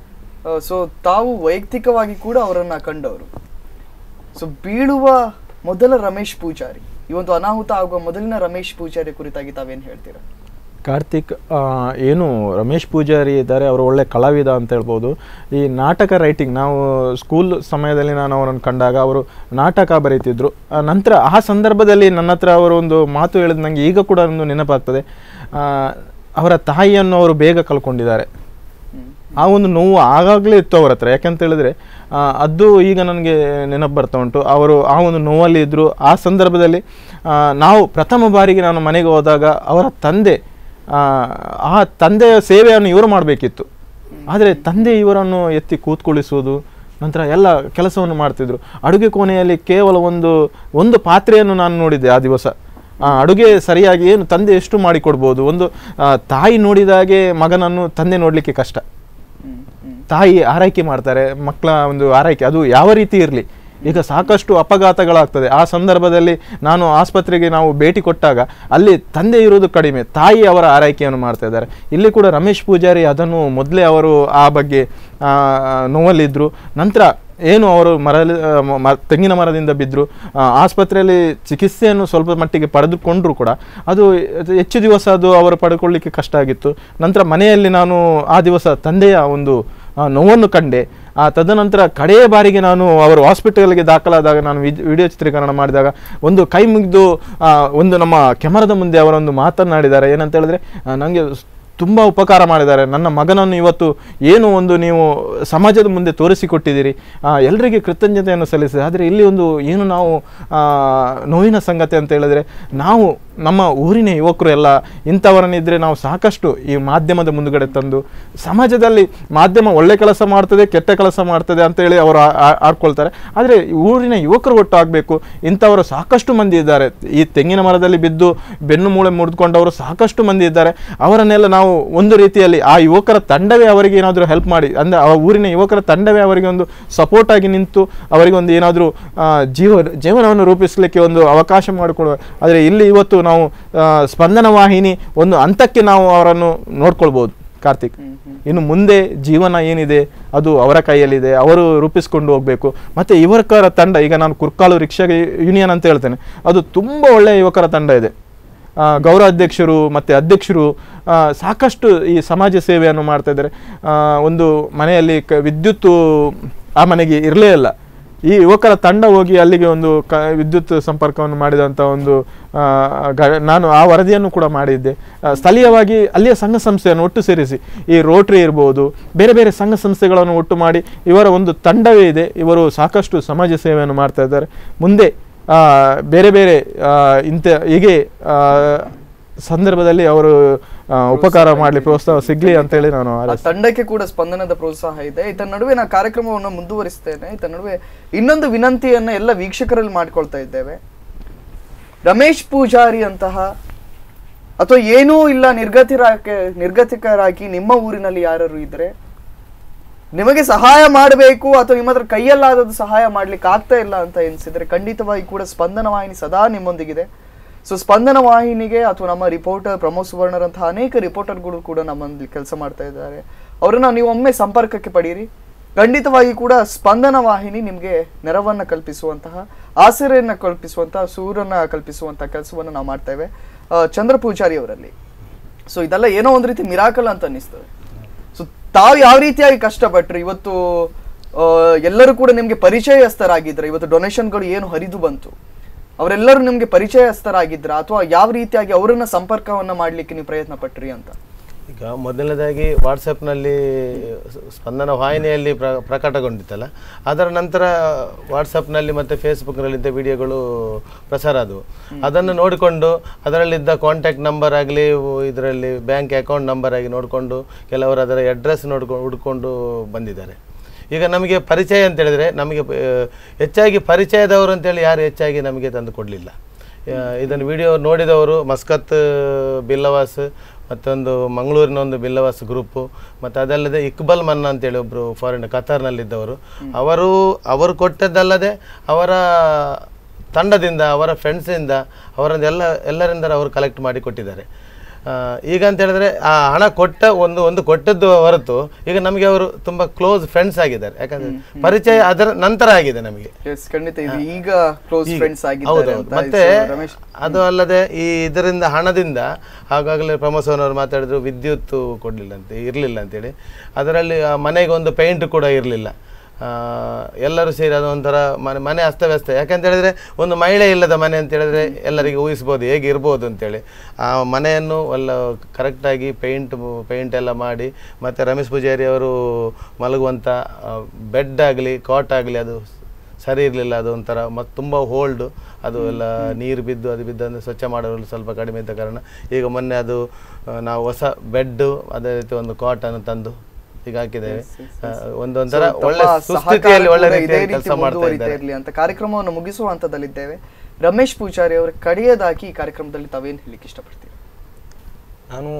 ಸೊ ತಾವು ವೈಯಕ್ತಿಕವಾಗಿ ಕೂಡ ಅವರನ್ನ ಕಂಡವರು ಸೊ ಬೀಳುವ ಮೊದಲ ರಮೇಶ್ ಪೂಜಾರಿ ಈ ಒಂದು ಅನಾಹುತ ಆಗುವ ಮೊದಲಿನ ರಮೇಶ್ ಪೂಜಾರಿ ಕುರಿತಾಗಿ ತಾವೇನು ಹೇಳ್ತೀರಾ ಕಾರ್ತಿಕ್ ಆ, ಏನು ರಮೇಶ್ ಪೂಜಾರಿ ಇದ್ದಾರೆ ಅವರು ಒಳ್ಳೆ ಕಲಾವಿದ ಅಂತ ಹೇಳ್ಬೋದು ಈ ನಾಟಕ ರೈಟಿಂಗ್ ನಾವು ಸ್ಕೂಲ್ ಸಮಯದಲ್ಲಿ ನಾನು ಅವರನ್ನು ಕಂಡಾಗ ಅವರು ನಾಟಕ ಬರೀತಿದ್ರು ಆ, ನಂತರ ಆ ಸಂದರ್ಭದಲ್ಲಿ ನನ್ನ ಹತ್ರ ಅವರು ಒಂದು ಮಾತು ಹೇಳಿದ ನನಗೆ ಈಗ ಕೂಡ ಒಂದು ನೆನಪಾಗ್ತದೆ ಆ, ಅವರ ತಾಯಿಯನ್ನು ಅವರು ಬೇಗ ಕಳ್ಕೊಂಡಿದ್ದಾರೆ ಆ ಒಂದು ನೋವು ಆಗಾಗಲೇ ಇತ್ತು ಅವ್ರ ಹತ್ರ ಯಾಕಂತ ಹೇಳಿದ್ರೆ ಆ, ಅದು ಈಗ ನನಗೆ ನೆನಪು ಬರ್ತಾ ಉಂಟು ಅವರು ಆ ಒಂದು ನೋವಲ್ಲಿ ಇದ್ದರು ಆ ಸಂದರ್ಭದಲ್ಲಿ ಆ, ನಾವು ಪ್ರಥಮ ಬಾರಿಗೆ ನಾನು ಮನೆಗೆ ಹೋದಾಗ ಅವರ ತಂದೆ ಆ, ಆ ತಂದೆಯ ಸೇವೆಯನ್ನು ಇವರು ಮಾಡಬೇಕಿತ್ತು ಆದರೆ ತಂದೆ ಇವರನ್ನು ಎತ್ತಿ ಕೂತ್ಕೊಳ್ಳಿಸುವುದು ನಂತರ ಎಲ್ಲ ಕೆಲಸವನ್ನು ಮಾಡ್ತಿದ್ರು ಅಡುಗೆ ಕೋಣೆಯಲ್ಲಿ ಕೇವಲ ಒಂದು ಒಂದು ಪಾತ್ರೆಯನ್ನು ನಾನು ನೋಡಿದ್ದೆ ಆ ದಿವಸ ಆ, ಅಡುಗೆ ಸರಿಯಾಗಿ ಏನು ತಂದೆ ಎಷ್ಟು ಮಾಡಿಕೊಡ್ಬೋದು ಒಂದು ಆ, ತಾಯಿ ನೋಡಿದಾಗೆ ಮಗನನ್ನು ತಂದೆ ನೋಡಲಿಕ್ಕೆ ಕಷ್ಟ ತಾಯಿ ಆರೈಕೆ ಮಾಡ್ತಾರೆ ಮಕ್ಕಳ ಒಂದು ಆರೈಕೆ ಅದು ಯಾವ ರೀತಿ ಇರಲಿ ಈಗ ಸಾಕಷ್ಟು ಅಪಘಾತಗಳಾಗ್ತದೆ ಆ ಸಂದರ್ಭದಲ್ಲಿ ನಾನು ಆಸ್ಪತ್ರೆಗೆ ನಾವು ಭೇಟಿ ಕೊಟ್ಟಾಗ ಅಲ್ಲಿ ತಂದೆ ಇರೋದು ಕಡಿಮೆ ತಾಯಿ ಅವರ ಆರೈಕೆಯನ್ನು ಮಾಡ್ತಾ ಇದ್ದಾರೆ ಇಲ್ಲಿ ಕೂಡ ರಮೇಶ್ ಪೂಜಾರಿ ಅದನ್ನು ಮೊದಲೇ ಅವರು ಆ ಬಗ್ಗೆ ಆ, ನೋವಲ್ಲಿದ್ದರು ನಂತರ ಏನು ಅವರು ಮರ ತೆಂಗಿನ ಮರದಿಂದ ಬಿದ್ದರು ಆಸ್ಪತ್ರೆಯಲ್ಲಿ ಚಿಕಿತ್ಸೆಯನ್ನು ಸ್ವಲ್ಪ ಮಟ್ಟಿಗೆ ಪಡೆದುಕೊಂಡ್ರು ಕೂಡ ಅದು ಹೆಚ್ಚು ದಿವಸ ಅದು ಅವರು ಪಡ್ಕೊಳ್ಳಿಕ್ಕೆ ಕಷ್ಟ ಆಗಿತ್ತು ನಂತರ ಮನೆಯಲ್ಲಿ ನಾನು ಆ ದಿವಸ ತಂದೆಯ ಒಂದು ಆ, ನೋವನ್ನು ಕಂಡೆ ಆ ತದನಂತರ ಕಡೆಯ ಬಾರಿಗೆ ನಾನು ಅವರು ಹಾಸ್ಪಿಟಲ್ಗೆ ದಾಖಲಾದಾಗ ನಾನು ವಿದ್- ವಿಡಿಯೋ ಚಿತ್ರೀಕರಣ ಮಾಡಿದಾಗ ಒಂದು ಕೈ ಮುಗಿದು ಆ, ಒಂದು ನಮ್ಮ ಕೆಮರದ ಮುಂದೆ ಅವರೊಂದು ಮಾತನಾಡಿದ್ದಾರೆ ಏನಂತ ಹೇಳಿದ್ರೆ ನನಗೆ ತುಂಬ ಉಪಕಾರ ಮಾಡಿದ್ದಾರೆ ನನ್ನ ಮಗನನ್ನು ಇವತ್ತು ಏನು ಒಂದು ನೀವು ಸಮಾಜದ ಮುಂದೆ ತೋರಿಸಿಕೊಟ್ಟಿದ್ದೀರಿ ಆ, ಎಲ್ಲರಿಗೆ ಕೃತಜ್ಞತೆಯನ್ನು ಸಲ್ಲಿಸಿದೆ ಆದರೆ ಇಲ್ಲಿ ಒಂದು ಏನು ನಾವು ಆ, ನೋವಿನ ಸಂಗತಿ ಅಂತ ಹೇಳಿದ್ರೆ ನಾವು ನಮ್ಮ ಊರಿನ ಯುವಕರು ಎಲ್ಲ ಇಂಥವರನ್ನಿದ್ರೆ ನಾವು ಸಾಕಷ್ಟು ಈ ಮಾಧ್ಯಮದ ಮುಂದುಗಡೆ ತಂದು ಸಮಾಜದಲ್ಲಿ ಮಾಧ್ಯಮ ಒಳ್ಳೆ ಕೆಲಸ ಮಾಡ್ತದೆ ಕೆಟ್ಟ ಕೆಲಸ ಮಾಡ್ತದೆ ಅಂತೇಳಿ ಅವರು ಆ- ಆ- ಆಡ್ಕೊಳ್ತಾರೆ ಆದರೆ ಊರಿನ ಯುವಕರು ಒಟ್ಟು ಆಗಬೇಕು ಇಂಥವರು ಸಾಕಷ್ಟು ಮಂದಿ ಇದ್ದಾರೆ ಈ ತೆಂಗಿನ ಮರದಲ್ಲಿ ಬಿದ್ದು ಬೆನ್ನು ಮೂಳೆ ಮುರಿದುಕೊಂಡವರು ಸಾಕಷ್ಟು ಮಂದಿ ಇದ್ದಾರೆ ಅವರನ್ನೆಲ್ಲ ನಾವು ಒಂದು ರೀತಿಯಲ್ಲಿ ಆ ಯುವಕರ ತಂಡವೇ ಅವರಿಗೆ ಏನಾದರೂ ಹೆಲ್ಪ್ ಮಾಡಿ ಅಂದರೆ ಆ ಊರಿನ ಯುವಕರ ತಂಡವೇ ಅವರಿಗೆ ಒಂದು ಸಪೋರ್ಟ್ ಆಗಿ ನಿಂತು ಅವರಿಗೆ ಒಂದು ಏನಾದರೂ ಜೀವ ಜೀವನವನ್ನು ರೂಪಿಸಲಿಕ್ಕೆ ಒಂದು ಅವಕಾಶ ಮಾಡಿಕೊಡುವ ಆದರೆ ಇಲ್ಲಿ ಇವತ್ತು ನಾವು ಆ, ಸ್ಪಂದನ ವಾಹಿನಿ ಒಂದು ಹಂತಕ್ಕೆ ನಾವು ಅವರನ್ನು ನೋಡ್ಕೊಳ್ಬೋದು ಕಾರ್ತಿಕ್ ಇನ್ನು ಮುಂದೆ ಜೀವನ ಏನಿದೆ ಅದು ಅವರ ಕೈಯಲ್ಲಿದೆ ಅವರು ರೂಪಿಸ್ಕೊಂಡು ಹೋಗಬೇಕು ಮತ್ತು ಯುವಕರ ತಂಡ ಈಗ ನಾನು ಕುರ್ಕಾಲು ರಿಕ್ಷಾ ಯೂನಿಯನ್ ಅಂತ ಹೇಳ್ತೇನೆ ಅದು ತುಂಬ ಒಳ್ಳೆಯ ಯುವಕರ ತಂಡ ಇದೆ ಆ, ಗೌರವಾಧ್ಯಕ್ಷರು ಮತ್ತು ಅಧ್ಯಕ್ಷರು ಆ, ಸಾಕಷ್ಟು ಈ ಸಮಾಜ ಸೇವೆಯನ್ನು ಮಾಡ್ತಾ ಇದ್ದಾರೆ ಆ, ಒಂದು ಮನೆಯಲ್ಲಿ ಕ ವಿದ್ಯುತ್ತು ಆ ಮನೆಗೆ ಇರಲೇ ಇಲ್ಲ ಈ ಯುವಕರ ತಂಡ ಹೋಗಿ ಅಲ್ಲಿಗೆ ಒಂದು ಕ ವಿದ್ಯುತ್ ಸಂಪರ್ಕವನ್ನು ಮಾಡಿದಂಥ ಒಂದು ಆ, ಗ- ನಾನು ಆ ವರದಿಯನ್ನು ಕೂಡ ಮಾಡಿದ್ದೆ ಆ, ಸ್ಥಳೀಯವಾಗಿ ಅಲ್ಲಿಯ ಸಂಘ ಸಂಸ್ಥೆಯನ್ನು ಒಟ್ಟು ಸೇರಿಸಿ ಈ ರೋಟ್ರಿ ಇರ್ಬೋದು ಬೇರೆ ಬೇರೆ ಸಂಘ ಸಂಸ್ಥೆಗಳನ್ನು ಒಟ್ಟು ಮಾಡಿ ಇವರ ಒಂದು ತಂಡವೇ ಇದೆ ಇವರು ಸಾಕಷ್ಟು ಸಮಾಜ ಸೇವೆಯನ್ನು ಮಾಡ್ತಾ ಇದ್ದಾರೆ ಮುಂದೆ ಆ, ಬೇರೆ ಬೇರೆ ಆ, ಇಂಥ ಹೀಗೆ ಆ, ಸಂದರ್ಭದಲ್ಲಿ ಅವರು ಆ, ಉಪಕಾರ ಮಾಡಲಿ ಪ್ರೋತ್ಸಾಹ ಸಿಗ್ಲಿ ಅಂತೇಳಿ ನಾನು ಆ ಹಾರೈಸ್ತೇನೆ. ತಂಡಕ್ಕೆ ಕೂಡ ಸ್ಪಂದನದ ಪ್ರೋತ್ಸಾಹ ಇದೆ ಇದರ ನಡುವೆ ನಾ ಕಾರ್ಯಕ್ರಮವನ್ನು ಮುಂದುವರಿಸ್ತೇನೆ ಇದರ ನಡುವೆ ಇನ್ನೊಂದು ವಿನಂತಿಯನ್ನ ಎಲ್ಲ ವೀಕ್ಷಕರಲ್ಲಿ ಮಾಡ್ಕೊಳ್ತಾ ಇದ್ದೇವೆ ರಮೇಶ್ ಪೂಜಾರಿ ಅಂತಹ ಅಥವಾ ಏನೂ ಇಲ್ಲ ನಿರ್ಗತಿರಾಕೆ ನಿರ್ಗತಿಕರಾಗಿ ನಿಮ್ಮ ಊರಿನಲ್ಲಿ ಯಾರು ಇದ್ರೆ ನಿಮಗೆ ಸಹಾಯ ಮಾಡಬೇಕು ಅಥವಾ ನಿಮ್ಮ ಹತ್ರ ಕೈಯಲ್ಲಾದದ್ದು ಸಹಾಯ ಮಾಡ್ಲಿಕ್ಕೆ ಆಗ್ತಾ ಇಲ್ಲ ಅಂತ ಎನಿಸಿದ್ರೆ ಖಂಡಿತವಾಗಿ ಕೂಡ ಸ್ಪಂದನ ವಾಹಿನಿ ಸದಾ ನಿಮ್ಮೊಂದಿಗಿದೆ ಸೊ ಸ್ಪಂದನ ವಾಹಿನಿಗೆ ಅಥವಾ ನಮ್ಮ ರಿಪೋರ್ಟರ್ ಪ್ರಮೋದ್ ಸುವರ್ಣರಂತಹ ಅನೇಕ ರಿಪೋರ್ಟರ್ಗಳು ಕೂಡ ನಮ್ಮಲ್ಲಿ ಕೆಲಸ ಮಾಡ್ತಾ ಇದ್ದಾರೆ ಅವರನ್ನ ನೀವು ಒಮ್ಮೆ ಸಂಪರ್ಕಕ್ಕೆ ಪಡೀರಿ ಖಂಡಿತವಾಗಿ ಕೂಡ ಸ್ಪಂದನ ವಾಹಿನಿ ನಿಮಗೆ ನೆರವನ್ನ ಕಲ್ಪಿಸುವಂತಹ ಆಸರೆಯನ್ನ ಕಲ್ಪಿಸುವಂತಹ ಸೂರನ್ನ ಕಲ್ಪಿಸುವಂತಹ ಕೆಲಸವನ್ನು ನಾವು ಮಾಡ್ತೇವೆ ಆ, ಚಂದ್ರ ಪೂಜಾರಿ ಅವರಲ್ಲಿ ಸೊ ಇದೆಲ್ಲ ಏನೋ ಒಂದು ರೀತಿ ಮಿರಾಕಲ್ ಅಂತ ಅನ್ನಿಸ್ತದೆ ಸೊ ತಾವು ಯಾವ ರೀತಿಯಾಗಿ ಕಷ್ಟಪಟ್ರು ಇವತ್ತು ಆ, ಎಲ್ಲರೂ ಕೂಡ ನಿಮ್ಗೆ ಪರಿಚಯಸ್ಥರಾಗಿದ್ರೆ ಇವತ್ತು ಡೊನೇಷನ್ಗಳು ಏನು ಹರಿದು ಬಂತು ಅವರೆಲ್ಲರೂ ನಿಮ್ಗೆ ಪರಿಚಯಸ್ಥರಾಗಿದ್ರ ಅಥವಾ ಯಾವ ರೀತಿಯಾಗಿ ಅವರನ್ನ ಸಂಪರ್ಕವನ್ನ ಮಾಡ್ಲಿಕ್ಕೆ ನೀವು ಪ್ರಯತ್ನ ಪಟ್ರಿ ಅಂತ ಈಗ ಮೊದಲನೇದಾಗಿ ವಾಟ್ಸಪ್ನಲ್ಲಿ ಸ್ಪಂದನ ವಾಹಿನಿಯಲ್ಲಿ ಪ್ರ ಪ್ರಕಟಗೊಂಡಿತ್ತಲ್ಲ ಅದರ ನಂತರ ವಾಟ್ಸಪ್ನಲ್ಲಿ ಮತ್ತು ಫೇಸ್ಬುಕ್ನಲ್ಲಿದ್ದ ವಿಡಿಯೋಗಳು ಪ್ರಸಾರ ಆದವು ಅದನ್ನು ನೋಡಿಕೊಂಡು ಅದರಲ್ಲಿದ್ದ ಕಾಂಟ್ಯಾಕ್ಟ್ ನಂಬರ್ ಆಗಲಿ ಇದರಲ್ಲಿ ಬ್ಯಾಂಕ್ ಅಕೌಂಟ್ ನಂಬರ್ ಆಗಿ ನೋಡಿಕೊಂಡು ಕೆಲವರು ಅದರ ಅಡ್ರೆಸ್ ನೋಡ್ಕೊಂಡು ಹುಡ್ಕೊಂಡು ಬಂದಿದ್ದಾರೆ ಈಗ ನಮಗೆ ಪರಿಚಯ ಅಂತ ಹೇಳಿದ್ರೆ ನಮಗೆ ಆ, ಹೆಚ್ಚಾಗಿ ಪರಿಚಯದವರು ಅಂತೇಳಿ ಯಾರು ಹೆಚ್ಚಾಗಿ ನಮಗೆ ತಂದು ಕೊಡಲಿಲ್ಲ ಇದನ್ನು ವಿಡಿಯೋ ನೋಡಿದವರು ಮಸ್ಕತ್ ಬಿಲ್ಲವಾಸ್ ಮತ್ತೊಂದು ಮಂಗಳೂರಿನ ಒಂದು ಬಿಲ್ಲವಾಸ್ ಗ್ರೂಪು ಮತ್ತು ಅದಲ್ಲದೆ ಇಕ್ಬಲ್ ಮನ್ನ ಅಂತೇಳಿ ಒಬ್ಬರು ಫಾರಿನ್ ಕತಾರ್ನಲ್ಲಿದ್ದವರು ಅವರು ಅವರು ಕೊಟ್ಟದ್ದಲ್ಲದೆ ಅವರ ತಂಡದಿಂದ ಅವರ ಫ್ರೆಂಡ್ಸಿಂದ ಅವರದ್ದೆಲ್ಲ ಎಲ್ಲರಿಂದ ಅವರು ಕಲೆಕ್ಟ್ ಮಾಡಿ ಕೊಟ್ಟಿದ್ದಾರೆ ಆ, ಈಗ ಅಂತ ಹೇಳಿದ್ರೆ ಆ ಹಣ ಕೊಟ್ಟ ಒಂದು ಒಂದು ಕೊಟ್ಟದ್ದು ಹೊರತು ಈಗ ನಮಗೆ ಅವರು ತುಂಬಾ ಕ್ಲೋಸ್ ಫ್ರೆಂಡ್ಸ್ ಆಗಿದ್ದಾರೆ ಯಾಕಂದ್ರೆ ಪರಿಚಯ ಅದರ ನಂತರ ಆಗಿದೆ ನಮಗೆ ಎಸ್ ಖಂಡಿತ ಇದು ಈಗ ಕ್ಲೋಸ್ ಈಗ- ಫ್ರೆಂಡ್ಸ್ ಆಗಿದ್ದಾರೆ ಹೌದೌದು. ಅಂತ ಮತ್ತೆ ಸೊ ರಮೇಶ್ ಅದು ಅಲ್ಲದೆ ಈ ಇದರಿಂದ ಹಣದಿಂದ ಆಗಾಗಲೇ ಪ್ರಮೋಸನ್ ಅವರು ಮಾತಾಡಿದ್ರು ವಿದ್ಯುತ್ ಕೊಡಲಿಲ್ಲ ಅಂತ ಇರಲಿಲ್ಲ ಅಂತೇಳಿ ಅದರಲ್ಲಿ ಆ ಮನೆಗೆ ಒಂದು ಪೇಂಟ್ ಕೂಡ ಇರಲಿಲ್ಲ ಎಲ್ಲರೂ ಸೇರಿ ಅದು ಒಂಥರ ಮನೆ ಮನೆ ಅಸ್ತವ್ಯಸ್ತ ಯಾಕಂತ ಹೇಳಿದ್ರೆ ಒಂದು ಮಹಿಳೆ ಇಲ್ಲದ ಮನೆ ಅಂತ ಹೇಳಿದ್ರೆ ಎಲ್ಲರಿಗೆ ಊಹಿಸ್ಬೋದು ಹೇಗೆ ಇರ್ಬೋದು ಅಂತೇಳಿ ಆ ಮನೆಯನ್ನು ಎಲ್ಲ ಕರೆಕ್ಟಾಗಿ ಪೇಂಟ್ ಪೇಂಟ್ ಎಲ್ಲ ಮಾಡಿ ಮತ್ತು ರಮೇಶ್ ಪೂಜಾರಿ ಅವರು ಮಲಗುವಂಥ ಬೆಡ್ ಆಗಲಿ ಕಾಟ್ ಆಗಲಿ ಅದು ಸರಿ ಇರಲಿಲ್ಲ ಅದು ಒಂಥರ ಮತ್ತು ತುಂಬ ಹೋಲ್ಡು ಅದು ಎಲ್ಲ ನೀರು ಬಿದ್ದು ಅದು ಬಿದ್ದು ಸ್ವಚ್ಛ ಮಾಡಲು ಸ್ವಲ್ಪ ಕಡಿಮೆ ಇದ್ದ ಕಾರಣ ಈಗ ಮೊನ್ನೆ ಅದು ಆ, ನಾವು ಹೊಸ ಬೆಡ್ಡು ಅದೇ ರೀತಿ ಒಂದು ಕಾಟನ್ನು ತಂದು ಈಗ ಹಾಕಿದ್ದೇವೆ ಆ, ಒಂದೊಂಥರ ಸೊ, ಒಳ್ಳೆ ತಮ್ಮ ಸುಸ್ಥಿತಿಯಲ್ಲಿ ಸಹಕಾರ ಒಳ್ಳೆ ಕೂಡ ಇದೇ ರೀತಿಯಲ್ಲಿ ರೀತಿ ಕೆಲಸ ಮಾಡ್ತಾ ಮುಂದುವರಿತಾ ಇದ್ದಾರೆ ಇರ್ಲಿ ಅಂತ ಕಾರ್ಯಕ್ರಮವನ್ನು ಮುಗಿಸುವ ಹಂತದಲ್ಲಿದ್ದೇವೆ ರಮೇಶ್ ಪೂಜಾರಿ ಅವರ ಕಡೆಯದಾಗಿ ಈ ಕಾರ್ಯಕ್ರಮದಲ್ಲಿ ತಾವೇನು ಹೇಳಿಕ್ಕೆ ಇಷ್ಟಪಡ್ತೀರಿ ನಾನು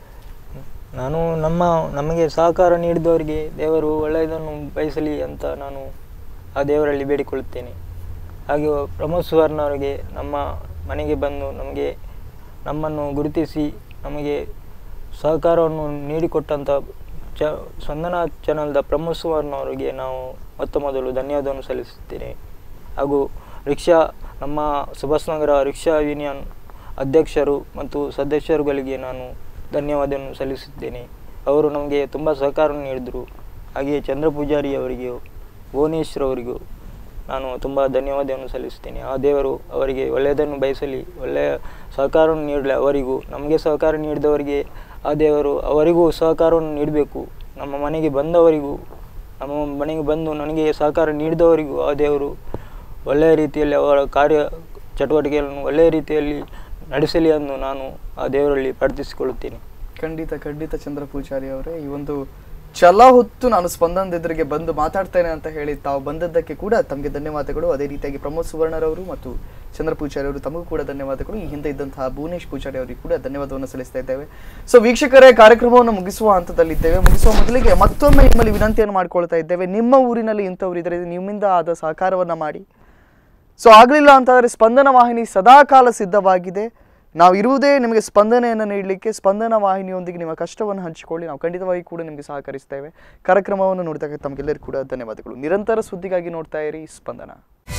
ನಾನು ನಮ್ಮ ನಮಗೆ ಸಹಕಾರ ನೀಡಿದವರಿಗೆ ದೇವರು ಒಳ್ಳೆಯದನ್ನು ಬಯಸಲಿ ಅಂತ ನಾನು ಆ ದೇವರಲ್ಲಿ ಬೇಡಿಕೊಳ್ಳುತ್ತೇನೆ ಹಾಗೆ ಪ್ರಮೋದ್ ಸುವರ್ಣ ಅವರಿಗೆ ನಮ್ಮ ಮನೆಗೆ ಬಂದು ನಮಗೆ ನಮ್ಮನ್ನು ಗುರುತಿಸಿ ನಮಗೆ ಸಹಕಾರವನ್ನು ನೀಡಿಕೊಟ್ಟಂಥ ಚ ಸ್ಪಂದನ ಚಾನಲ್ದ ಪ್ರಮೋದ್ ಸುವರ್ಣ ಅವರಿಗೆ ನಾವು ಮೊತ್ತ ಮೊದಲು ಧನ್ಯವಾದವನ್ನು ಸಲ್ಲಿಸುತ್ತೇನೆ ಹಾಗೂ ರಿಕ್ಷಾ ನಮ್ಮ ಸುಭಾಷ್ ನಗರ ರಿಕ್ಷಾ ಯೂನಿಯನ್ ಅಧ್ಯಕ್ಷರು ಮತ್ತು ಸದಸ್ಯರುಗಳಿಗೆ ನಾನು ಧನ್ಯವಾದವನ್ನು ಸಲ್ಲಿಸುತ್ತೇನೆ ಅವರು ನಮಗೆ ತುಂಬ ಸಹಕಾರ ನೀಡಿದರು ಹಾಗೆಯೇ ಚಂದ್ರ ಪೂಜಾರಿ ಅವರಿಗೆ ಭುವನೇಶ್ವರ್ ಅವರಿಗೂ ನಾನು ತುಂಬ ಧನ್ಯವಾದವನ್ನು ಸಲ್ಲಿಸುತ್ತೇನೆ ಆ ದೇವರು ಅವರಿಗೆ ಒಳ್ಳೆಯದನ್ನು ಬಯಸಲಿ ಒಳ್ಳೆಯ ಸಹಕಾರವನ್ನು ನೀಡಲಿ ಅವರಿಗೂ ನಮಗೆ ಸಹಕಾರ ನೀಡಿದವರಿಗೆ ಆ ದೇವರು ಅವರಿಗೂ ಸಹಕಾರವನ್ನು ನೀಡಬೇಕು ನಮ್ಮ ಮನೆಗೆ ಬಂದವರಿಗೂ ನಮ್ಮ ಮನೆಗೆ ಬಂದು ನನಗೆ ಸಹಕಾರ ನೀಡಿದವರಿಗೂ ಆ ದೇವರು ಒಳ್ಳೆಯ ರೀತಿಯಲ್ಲಿ ಅವರ ಕಾರ್ಯ ಚಟುವಟಿಕೆಗಳನ್ನು ಒಳ್ಳೆಯ ರೀತಿಯಲ್ಲಿ ನಡೆಸಲಿ ಎಂದು ನಾನು ಆ ದೇವರಲ್ಲಿ ಪ್ರಾರ್ಥಿಸಿಕೊಳ್ಳುತ್ತೇನೆ ಖಂಡಿತ ಖಂಡಿತ ಚಂದ್ರ ಪೂಜಾರಿ ಅವರೇ ಈ ಒಂದು ಛಲ ಹೊತ್ತು ನಾನು ಸ್ಪಂದನದ ಎದುರಿಗೆ ಬಂದು ಮಾತಾಡ್ತೇನೆ ಅಂತ ಹೇಳಿ ತಾವು ಬಂದದ್ದಕ್ಕೆ ಕೂಡ ತಮಗೆ ಧನ್ಯವಾದಗಳು ಅದೇ ರೀತಿಯಾಗಿ ಪ್ರಮೋದ್ ಸುವರ್ಣರವರು ಮತ್ತು ಚಂದ್ರ ಪೂಜಾರಿ ಅವರು ತಮಗೂ ಕೂಡ ಧನ್ಯವಾದಗಳು ಈ ಹಿಂದೆ ಇದ್ದಂತಹ ಭುವನೇಶ್ ಪೂಜಾರಿ ಅವರಿಗೆ ಕೂಡ ಧನ್ಯವಾದವನ್ನು ಸಲ್ಲಿಸ್ತಾ ಇದ್ದೇವೆ ಸೊ ವೀಕ್ಷಕರೇ ಕಾರ್ಯಕ್ರಮವನ್ನು ಮುಗಿಸುವ ಹಂತದಲ್ಲಿದ್ದೇವೆ ಮುಗಿಸುವ ಮೊದಲಿಗೆ ಮತ್ತೊಮ್ಮೆ ನಿಮ್ಮಲ್ಲಿ ವಿನಂತಿಯನ್ನು ಮಾಡ್ಕೊಳ್ತಾ ಇದ್ದೇವೆ ನಿಮ್ಮ ಊರಿನಲ್ಲಿ ಇಂಥವ್ರು ಇದ್ರೆ ನಿಮ್ಮಿಂದ ಆದ ಸಹಕಾರವನ್ನ ಮಾಡಿ ಸೊ ಆಗಲಿಲ್ಲ ಅಂತಂದರೆ ಸ್ಪಂದನ ವಾಹಿನಿ ಸದಾ ಕಾಲ ಸಿದ್ಧವಾಗಿದೆ ನಾವು ಇರುವುದೇ ನಿಮಗೆ ಸ್ಪಂದನೆಯನ್ನು ನೀಡಲಿಕ್ಕೆ ಸ್ಪಂದನ ವಾಹಿನಿಯೊಂದಿಗೆ ನಿಮ್ಮ ಕಷ್ಟವನ್ನು ಹಂಚಿಕೊಳ್ಳಿ ನಾವು ಖಂಡಿತವಾಗಿ ಕೂಡ ನಿಮಗೆ ಸಹಕರಿಸ್ತೇವೆ ಕಾರ್ಯಕ್ರಮವನ್ನು ನೋಡಿದಾಗ ತಮಗೆಲ್ಲರಿಗೂ ಕೂಡ ಧನ್ಯವಾದಗಳು ನಿರಂತರ ಸುದ್ದಿಗಾಗಿ ನೋಡ್ತಾ ಇರಿ ಸ್ಪಂದನ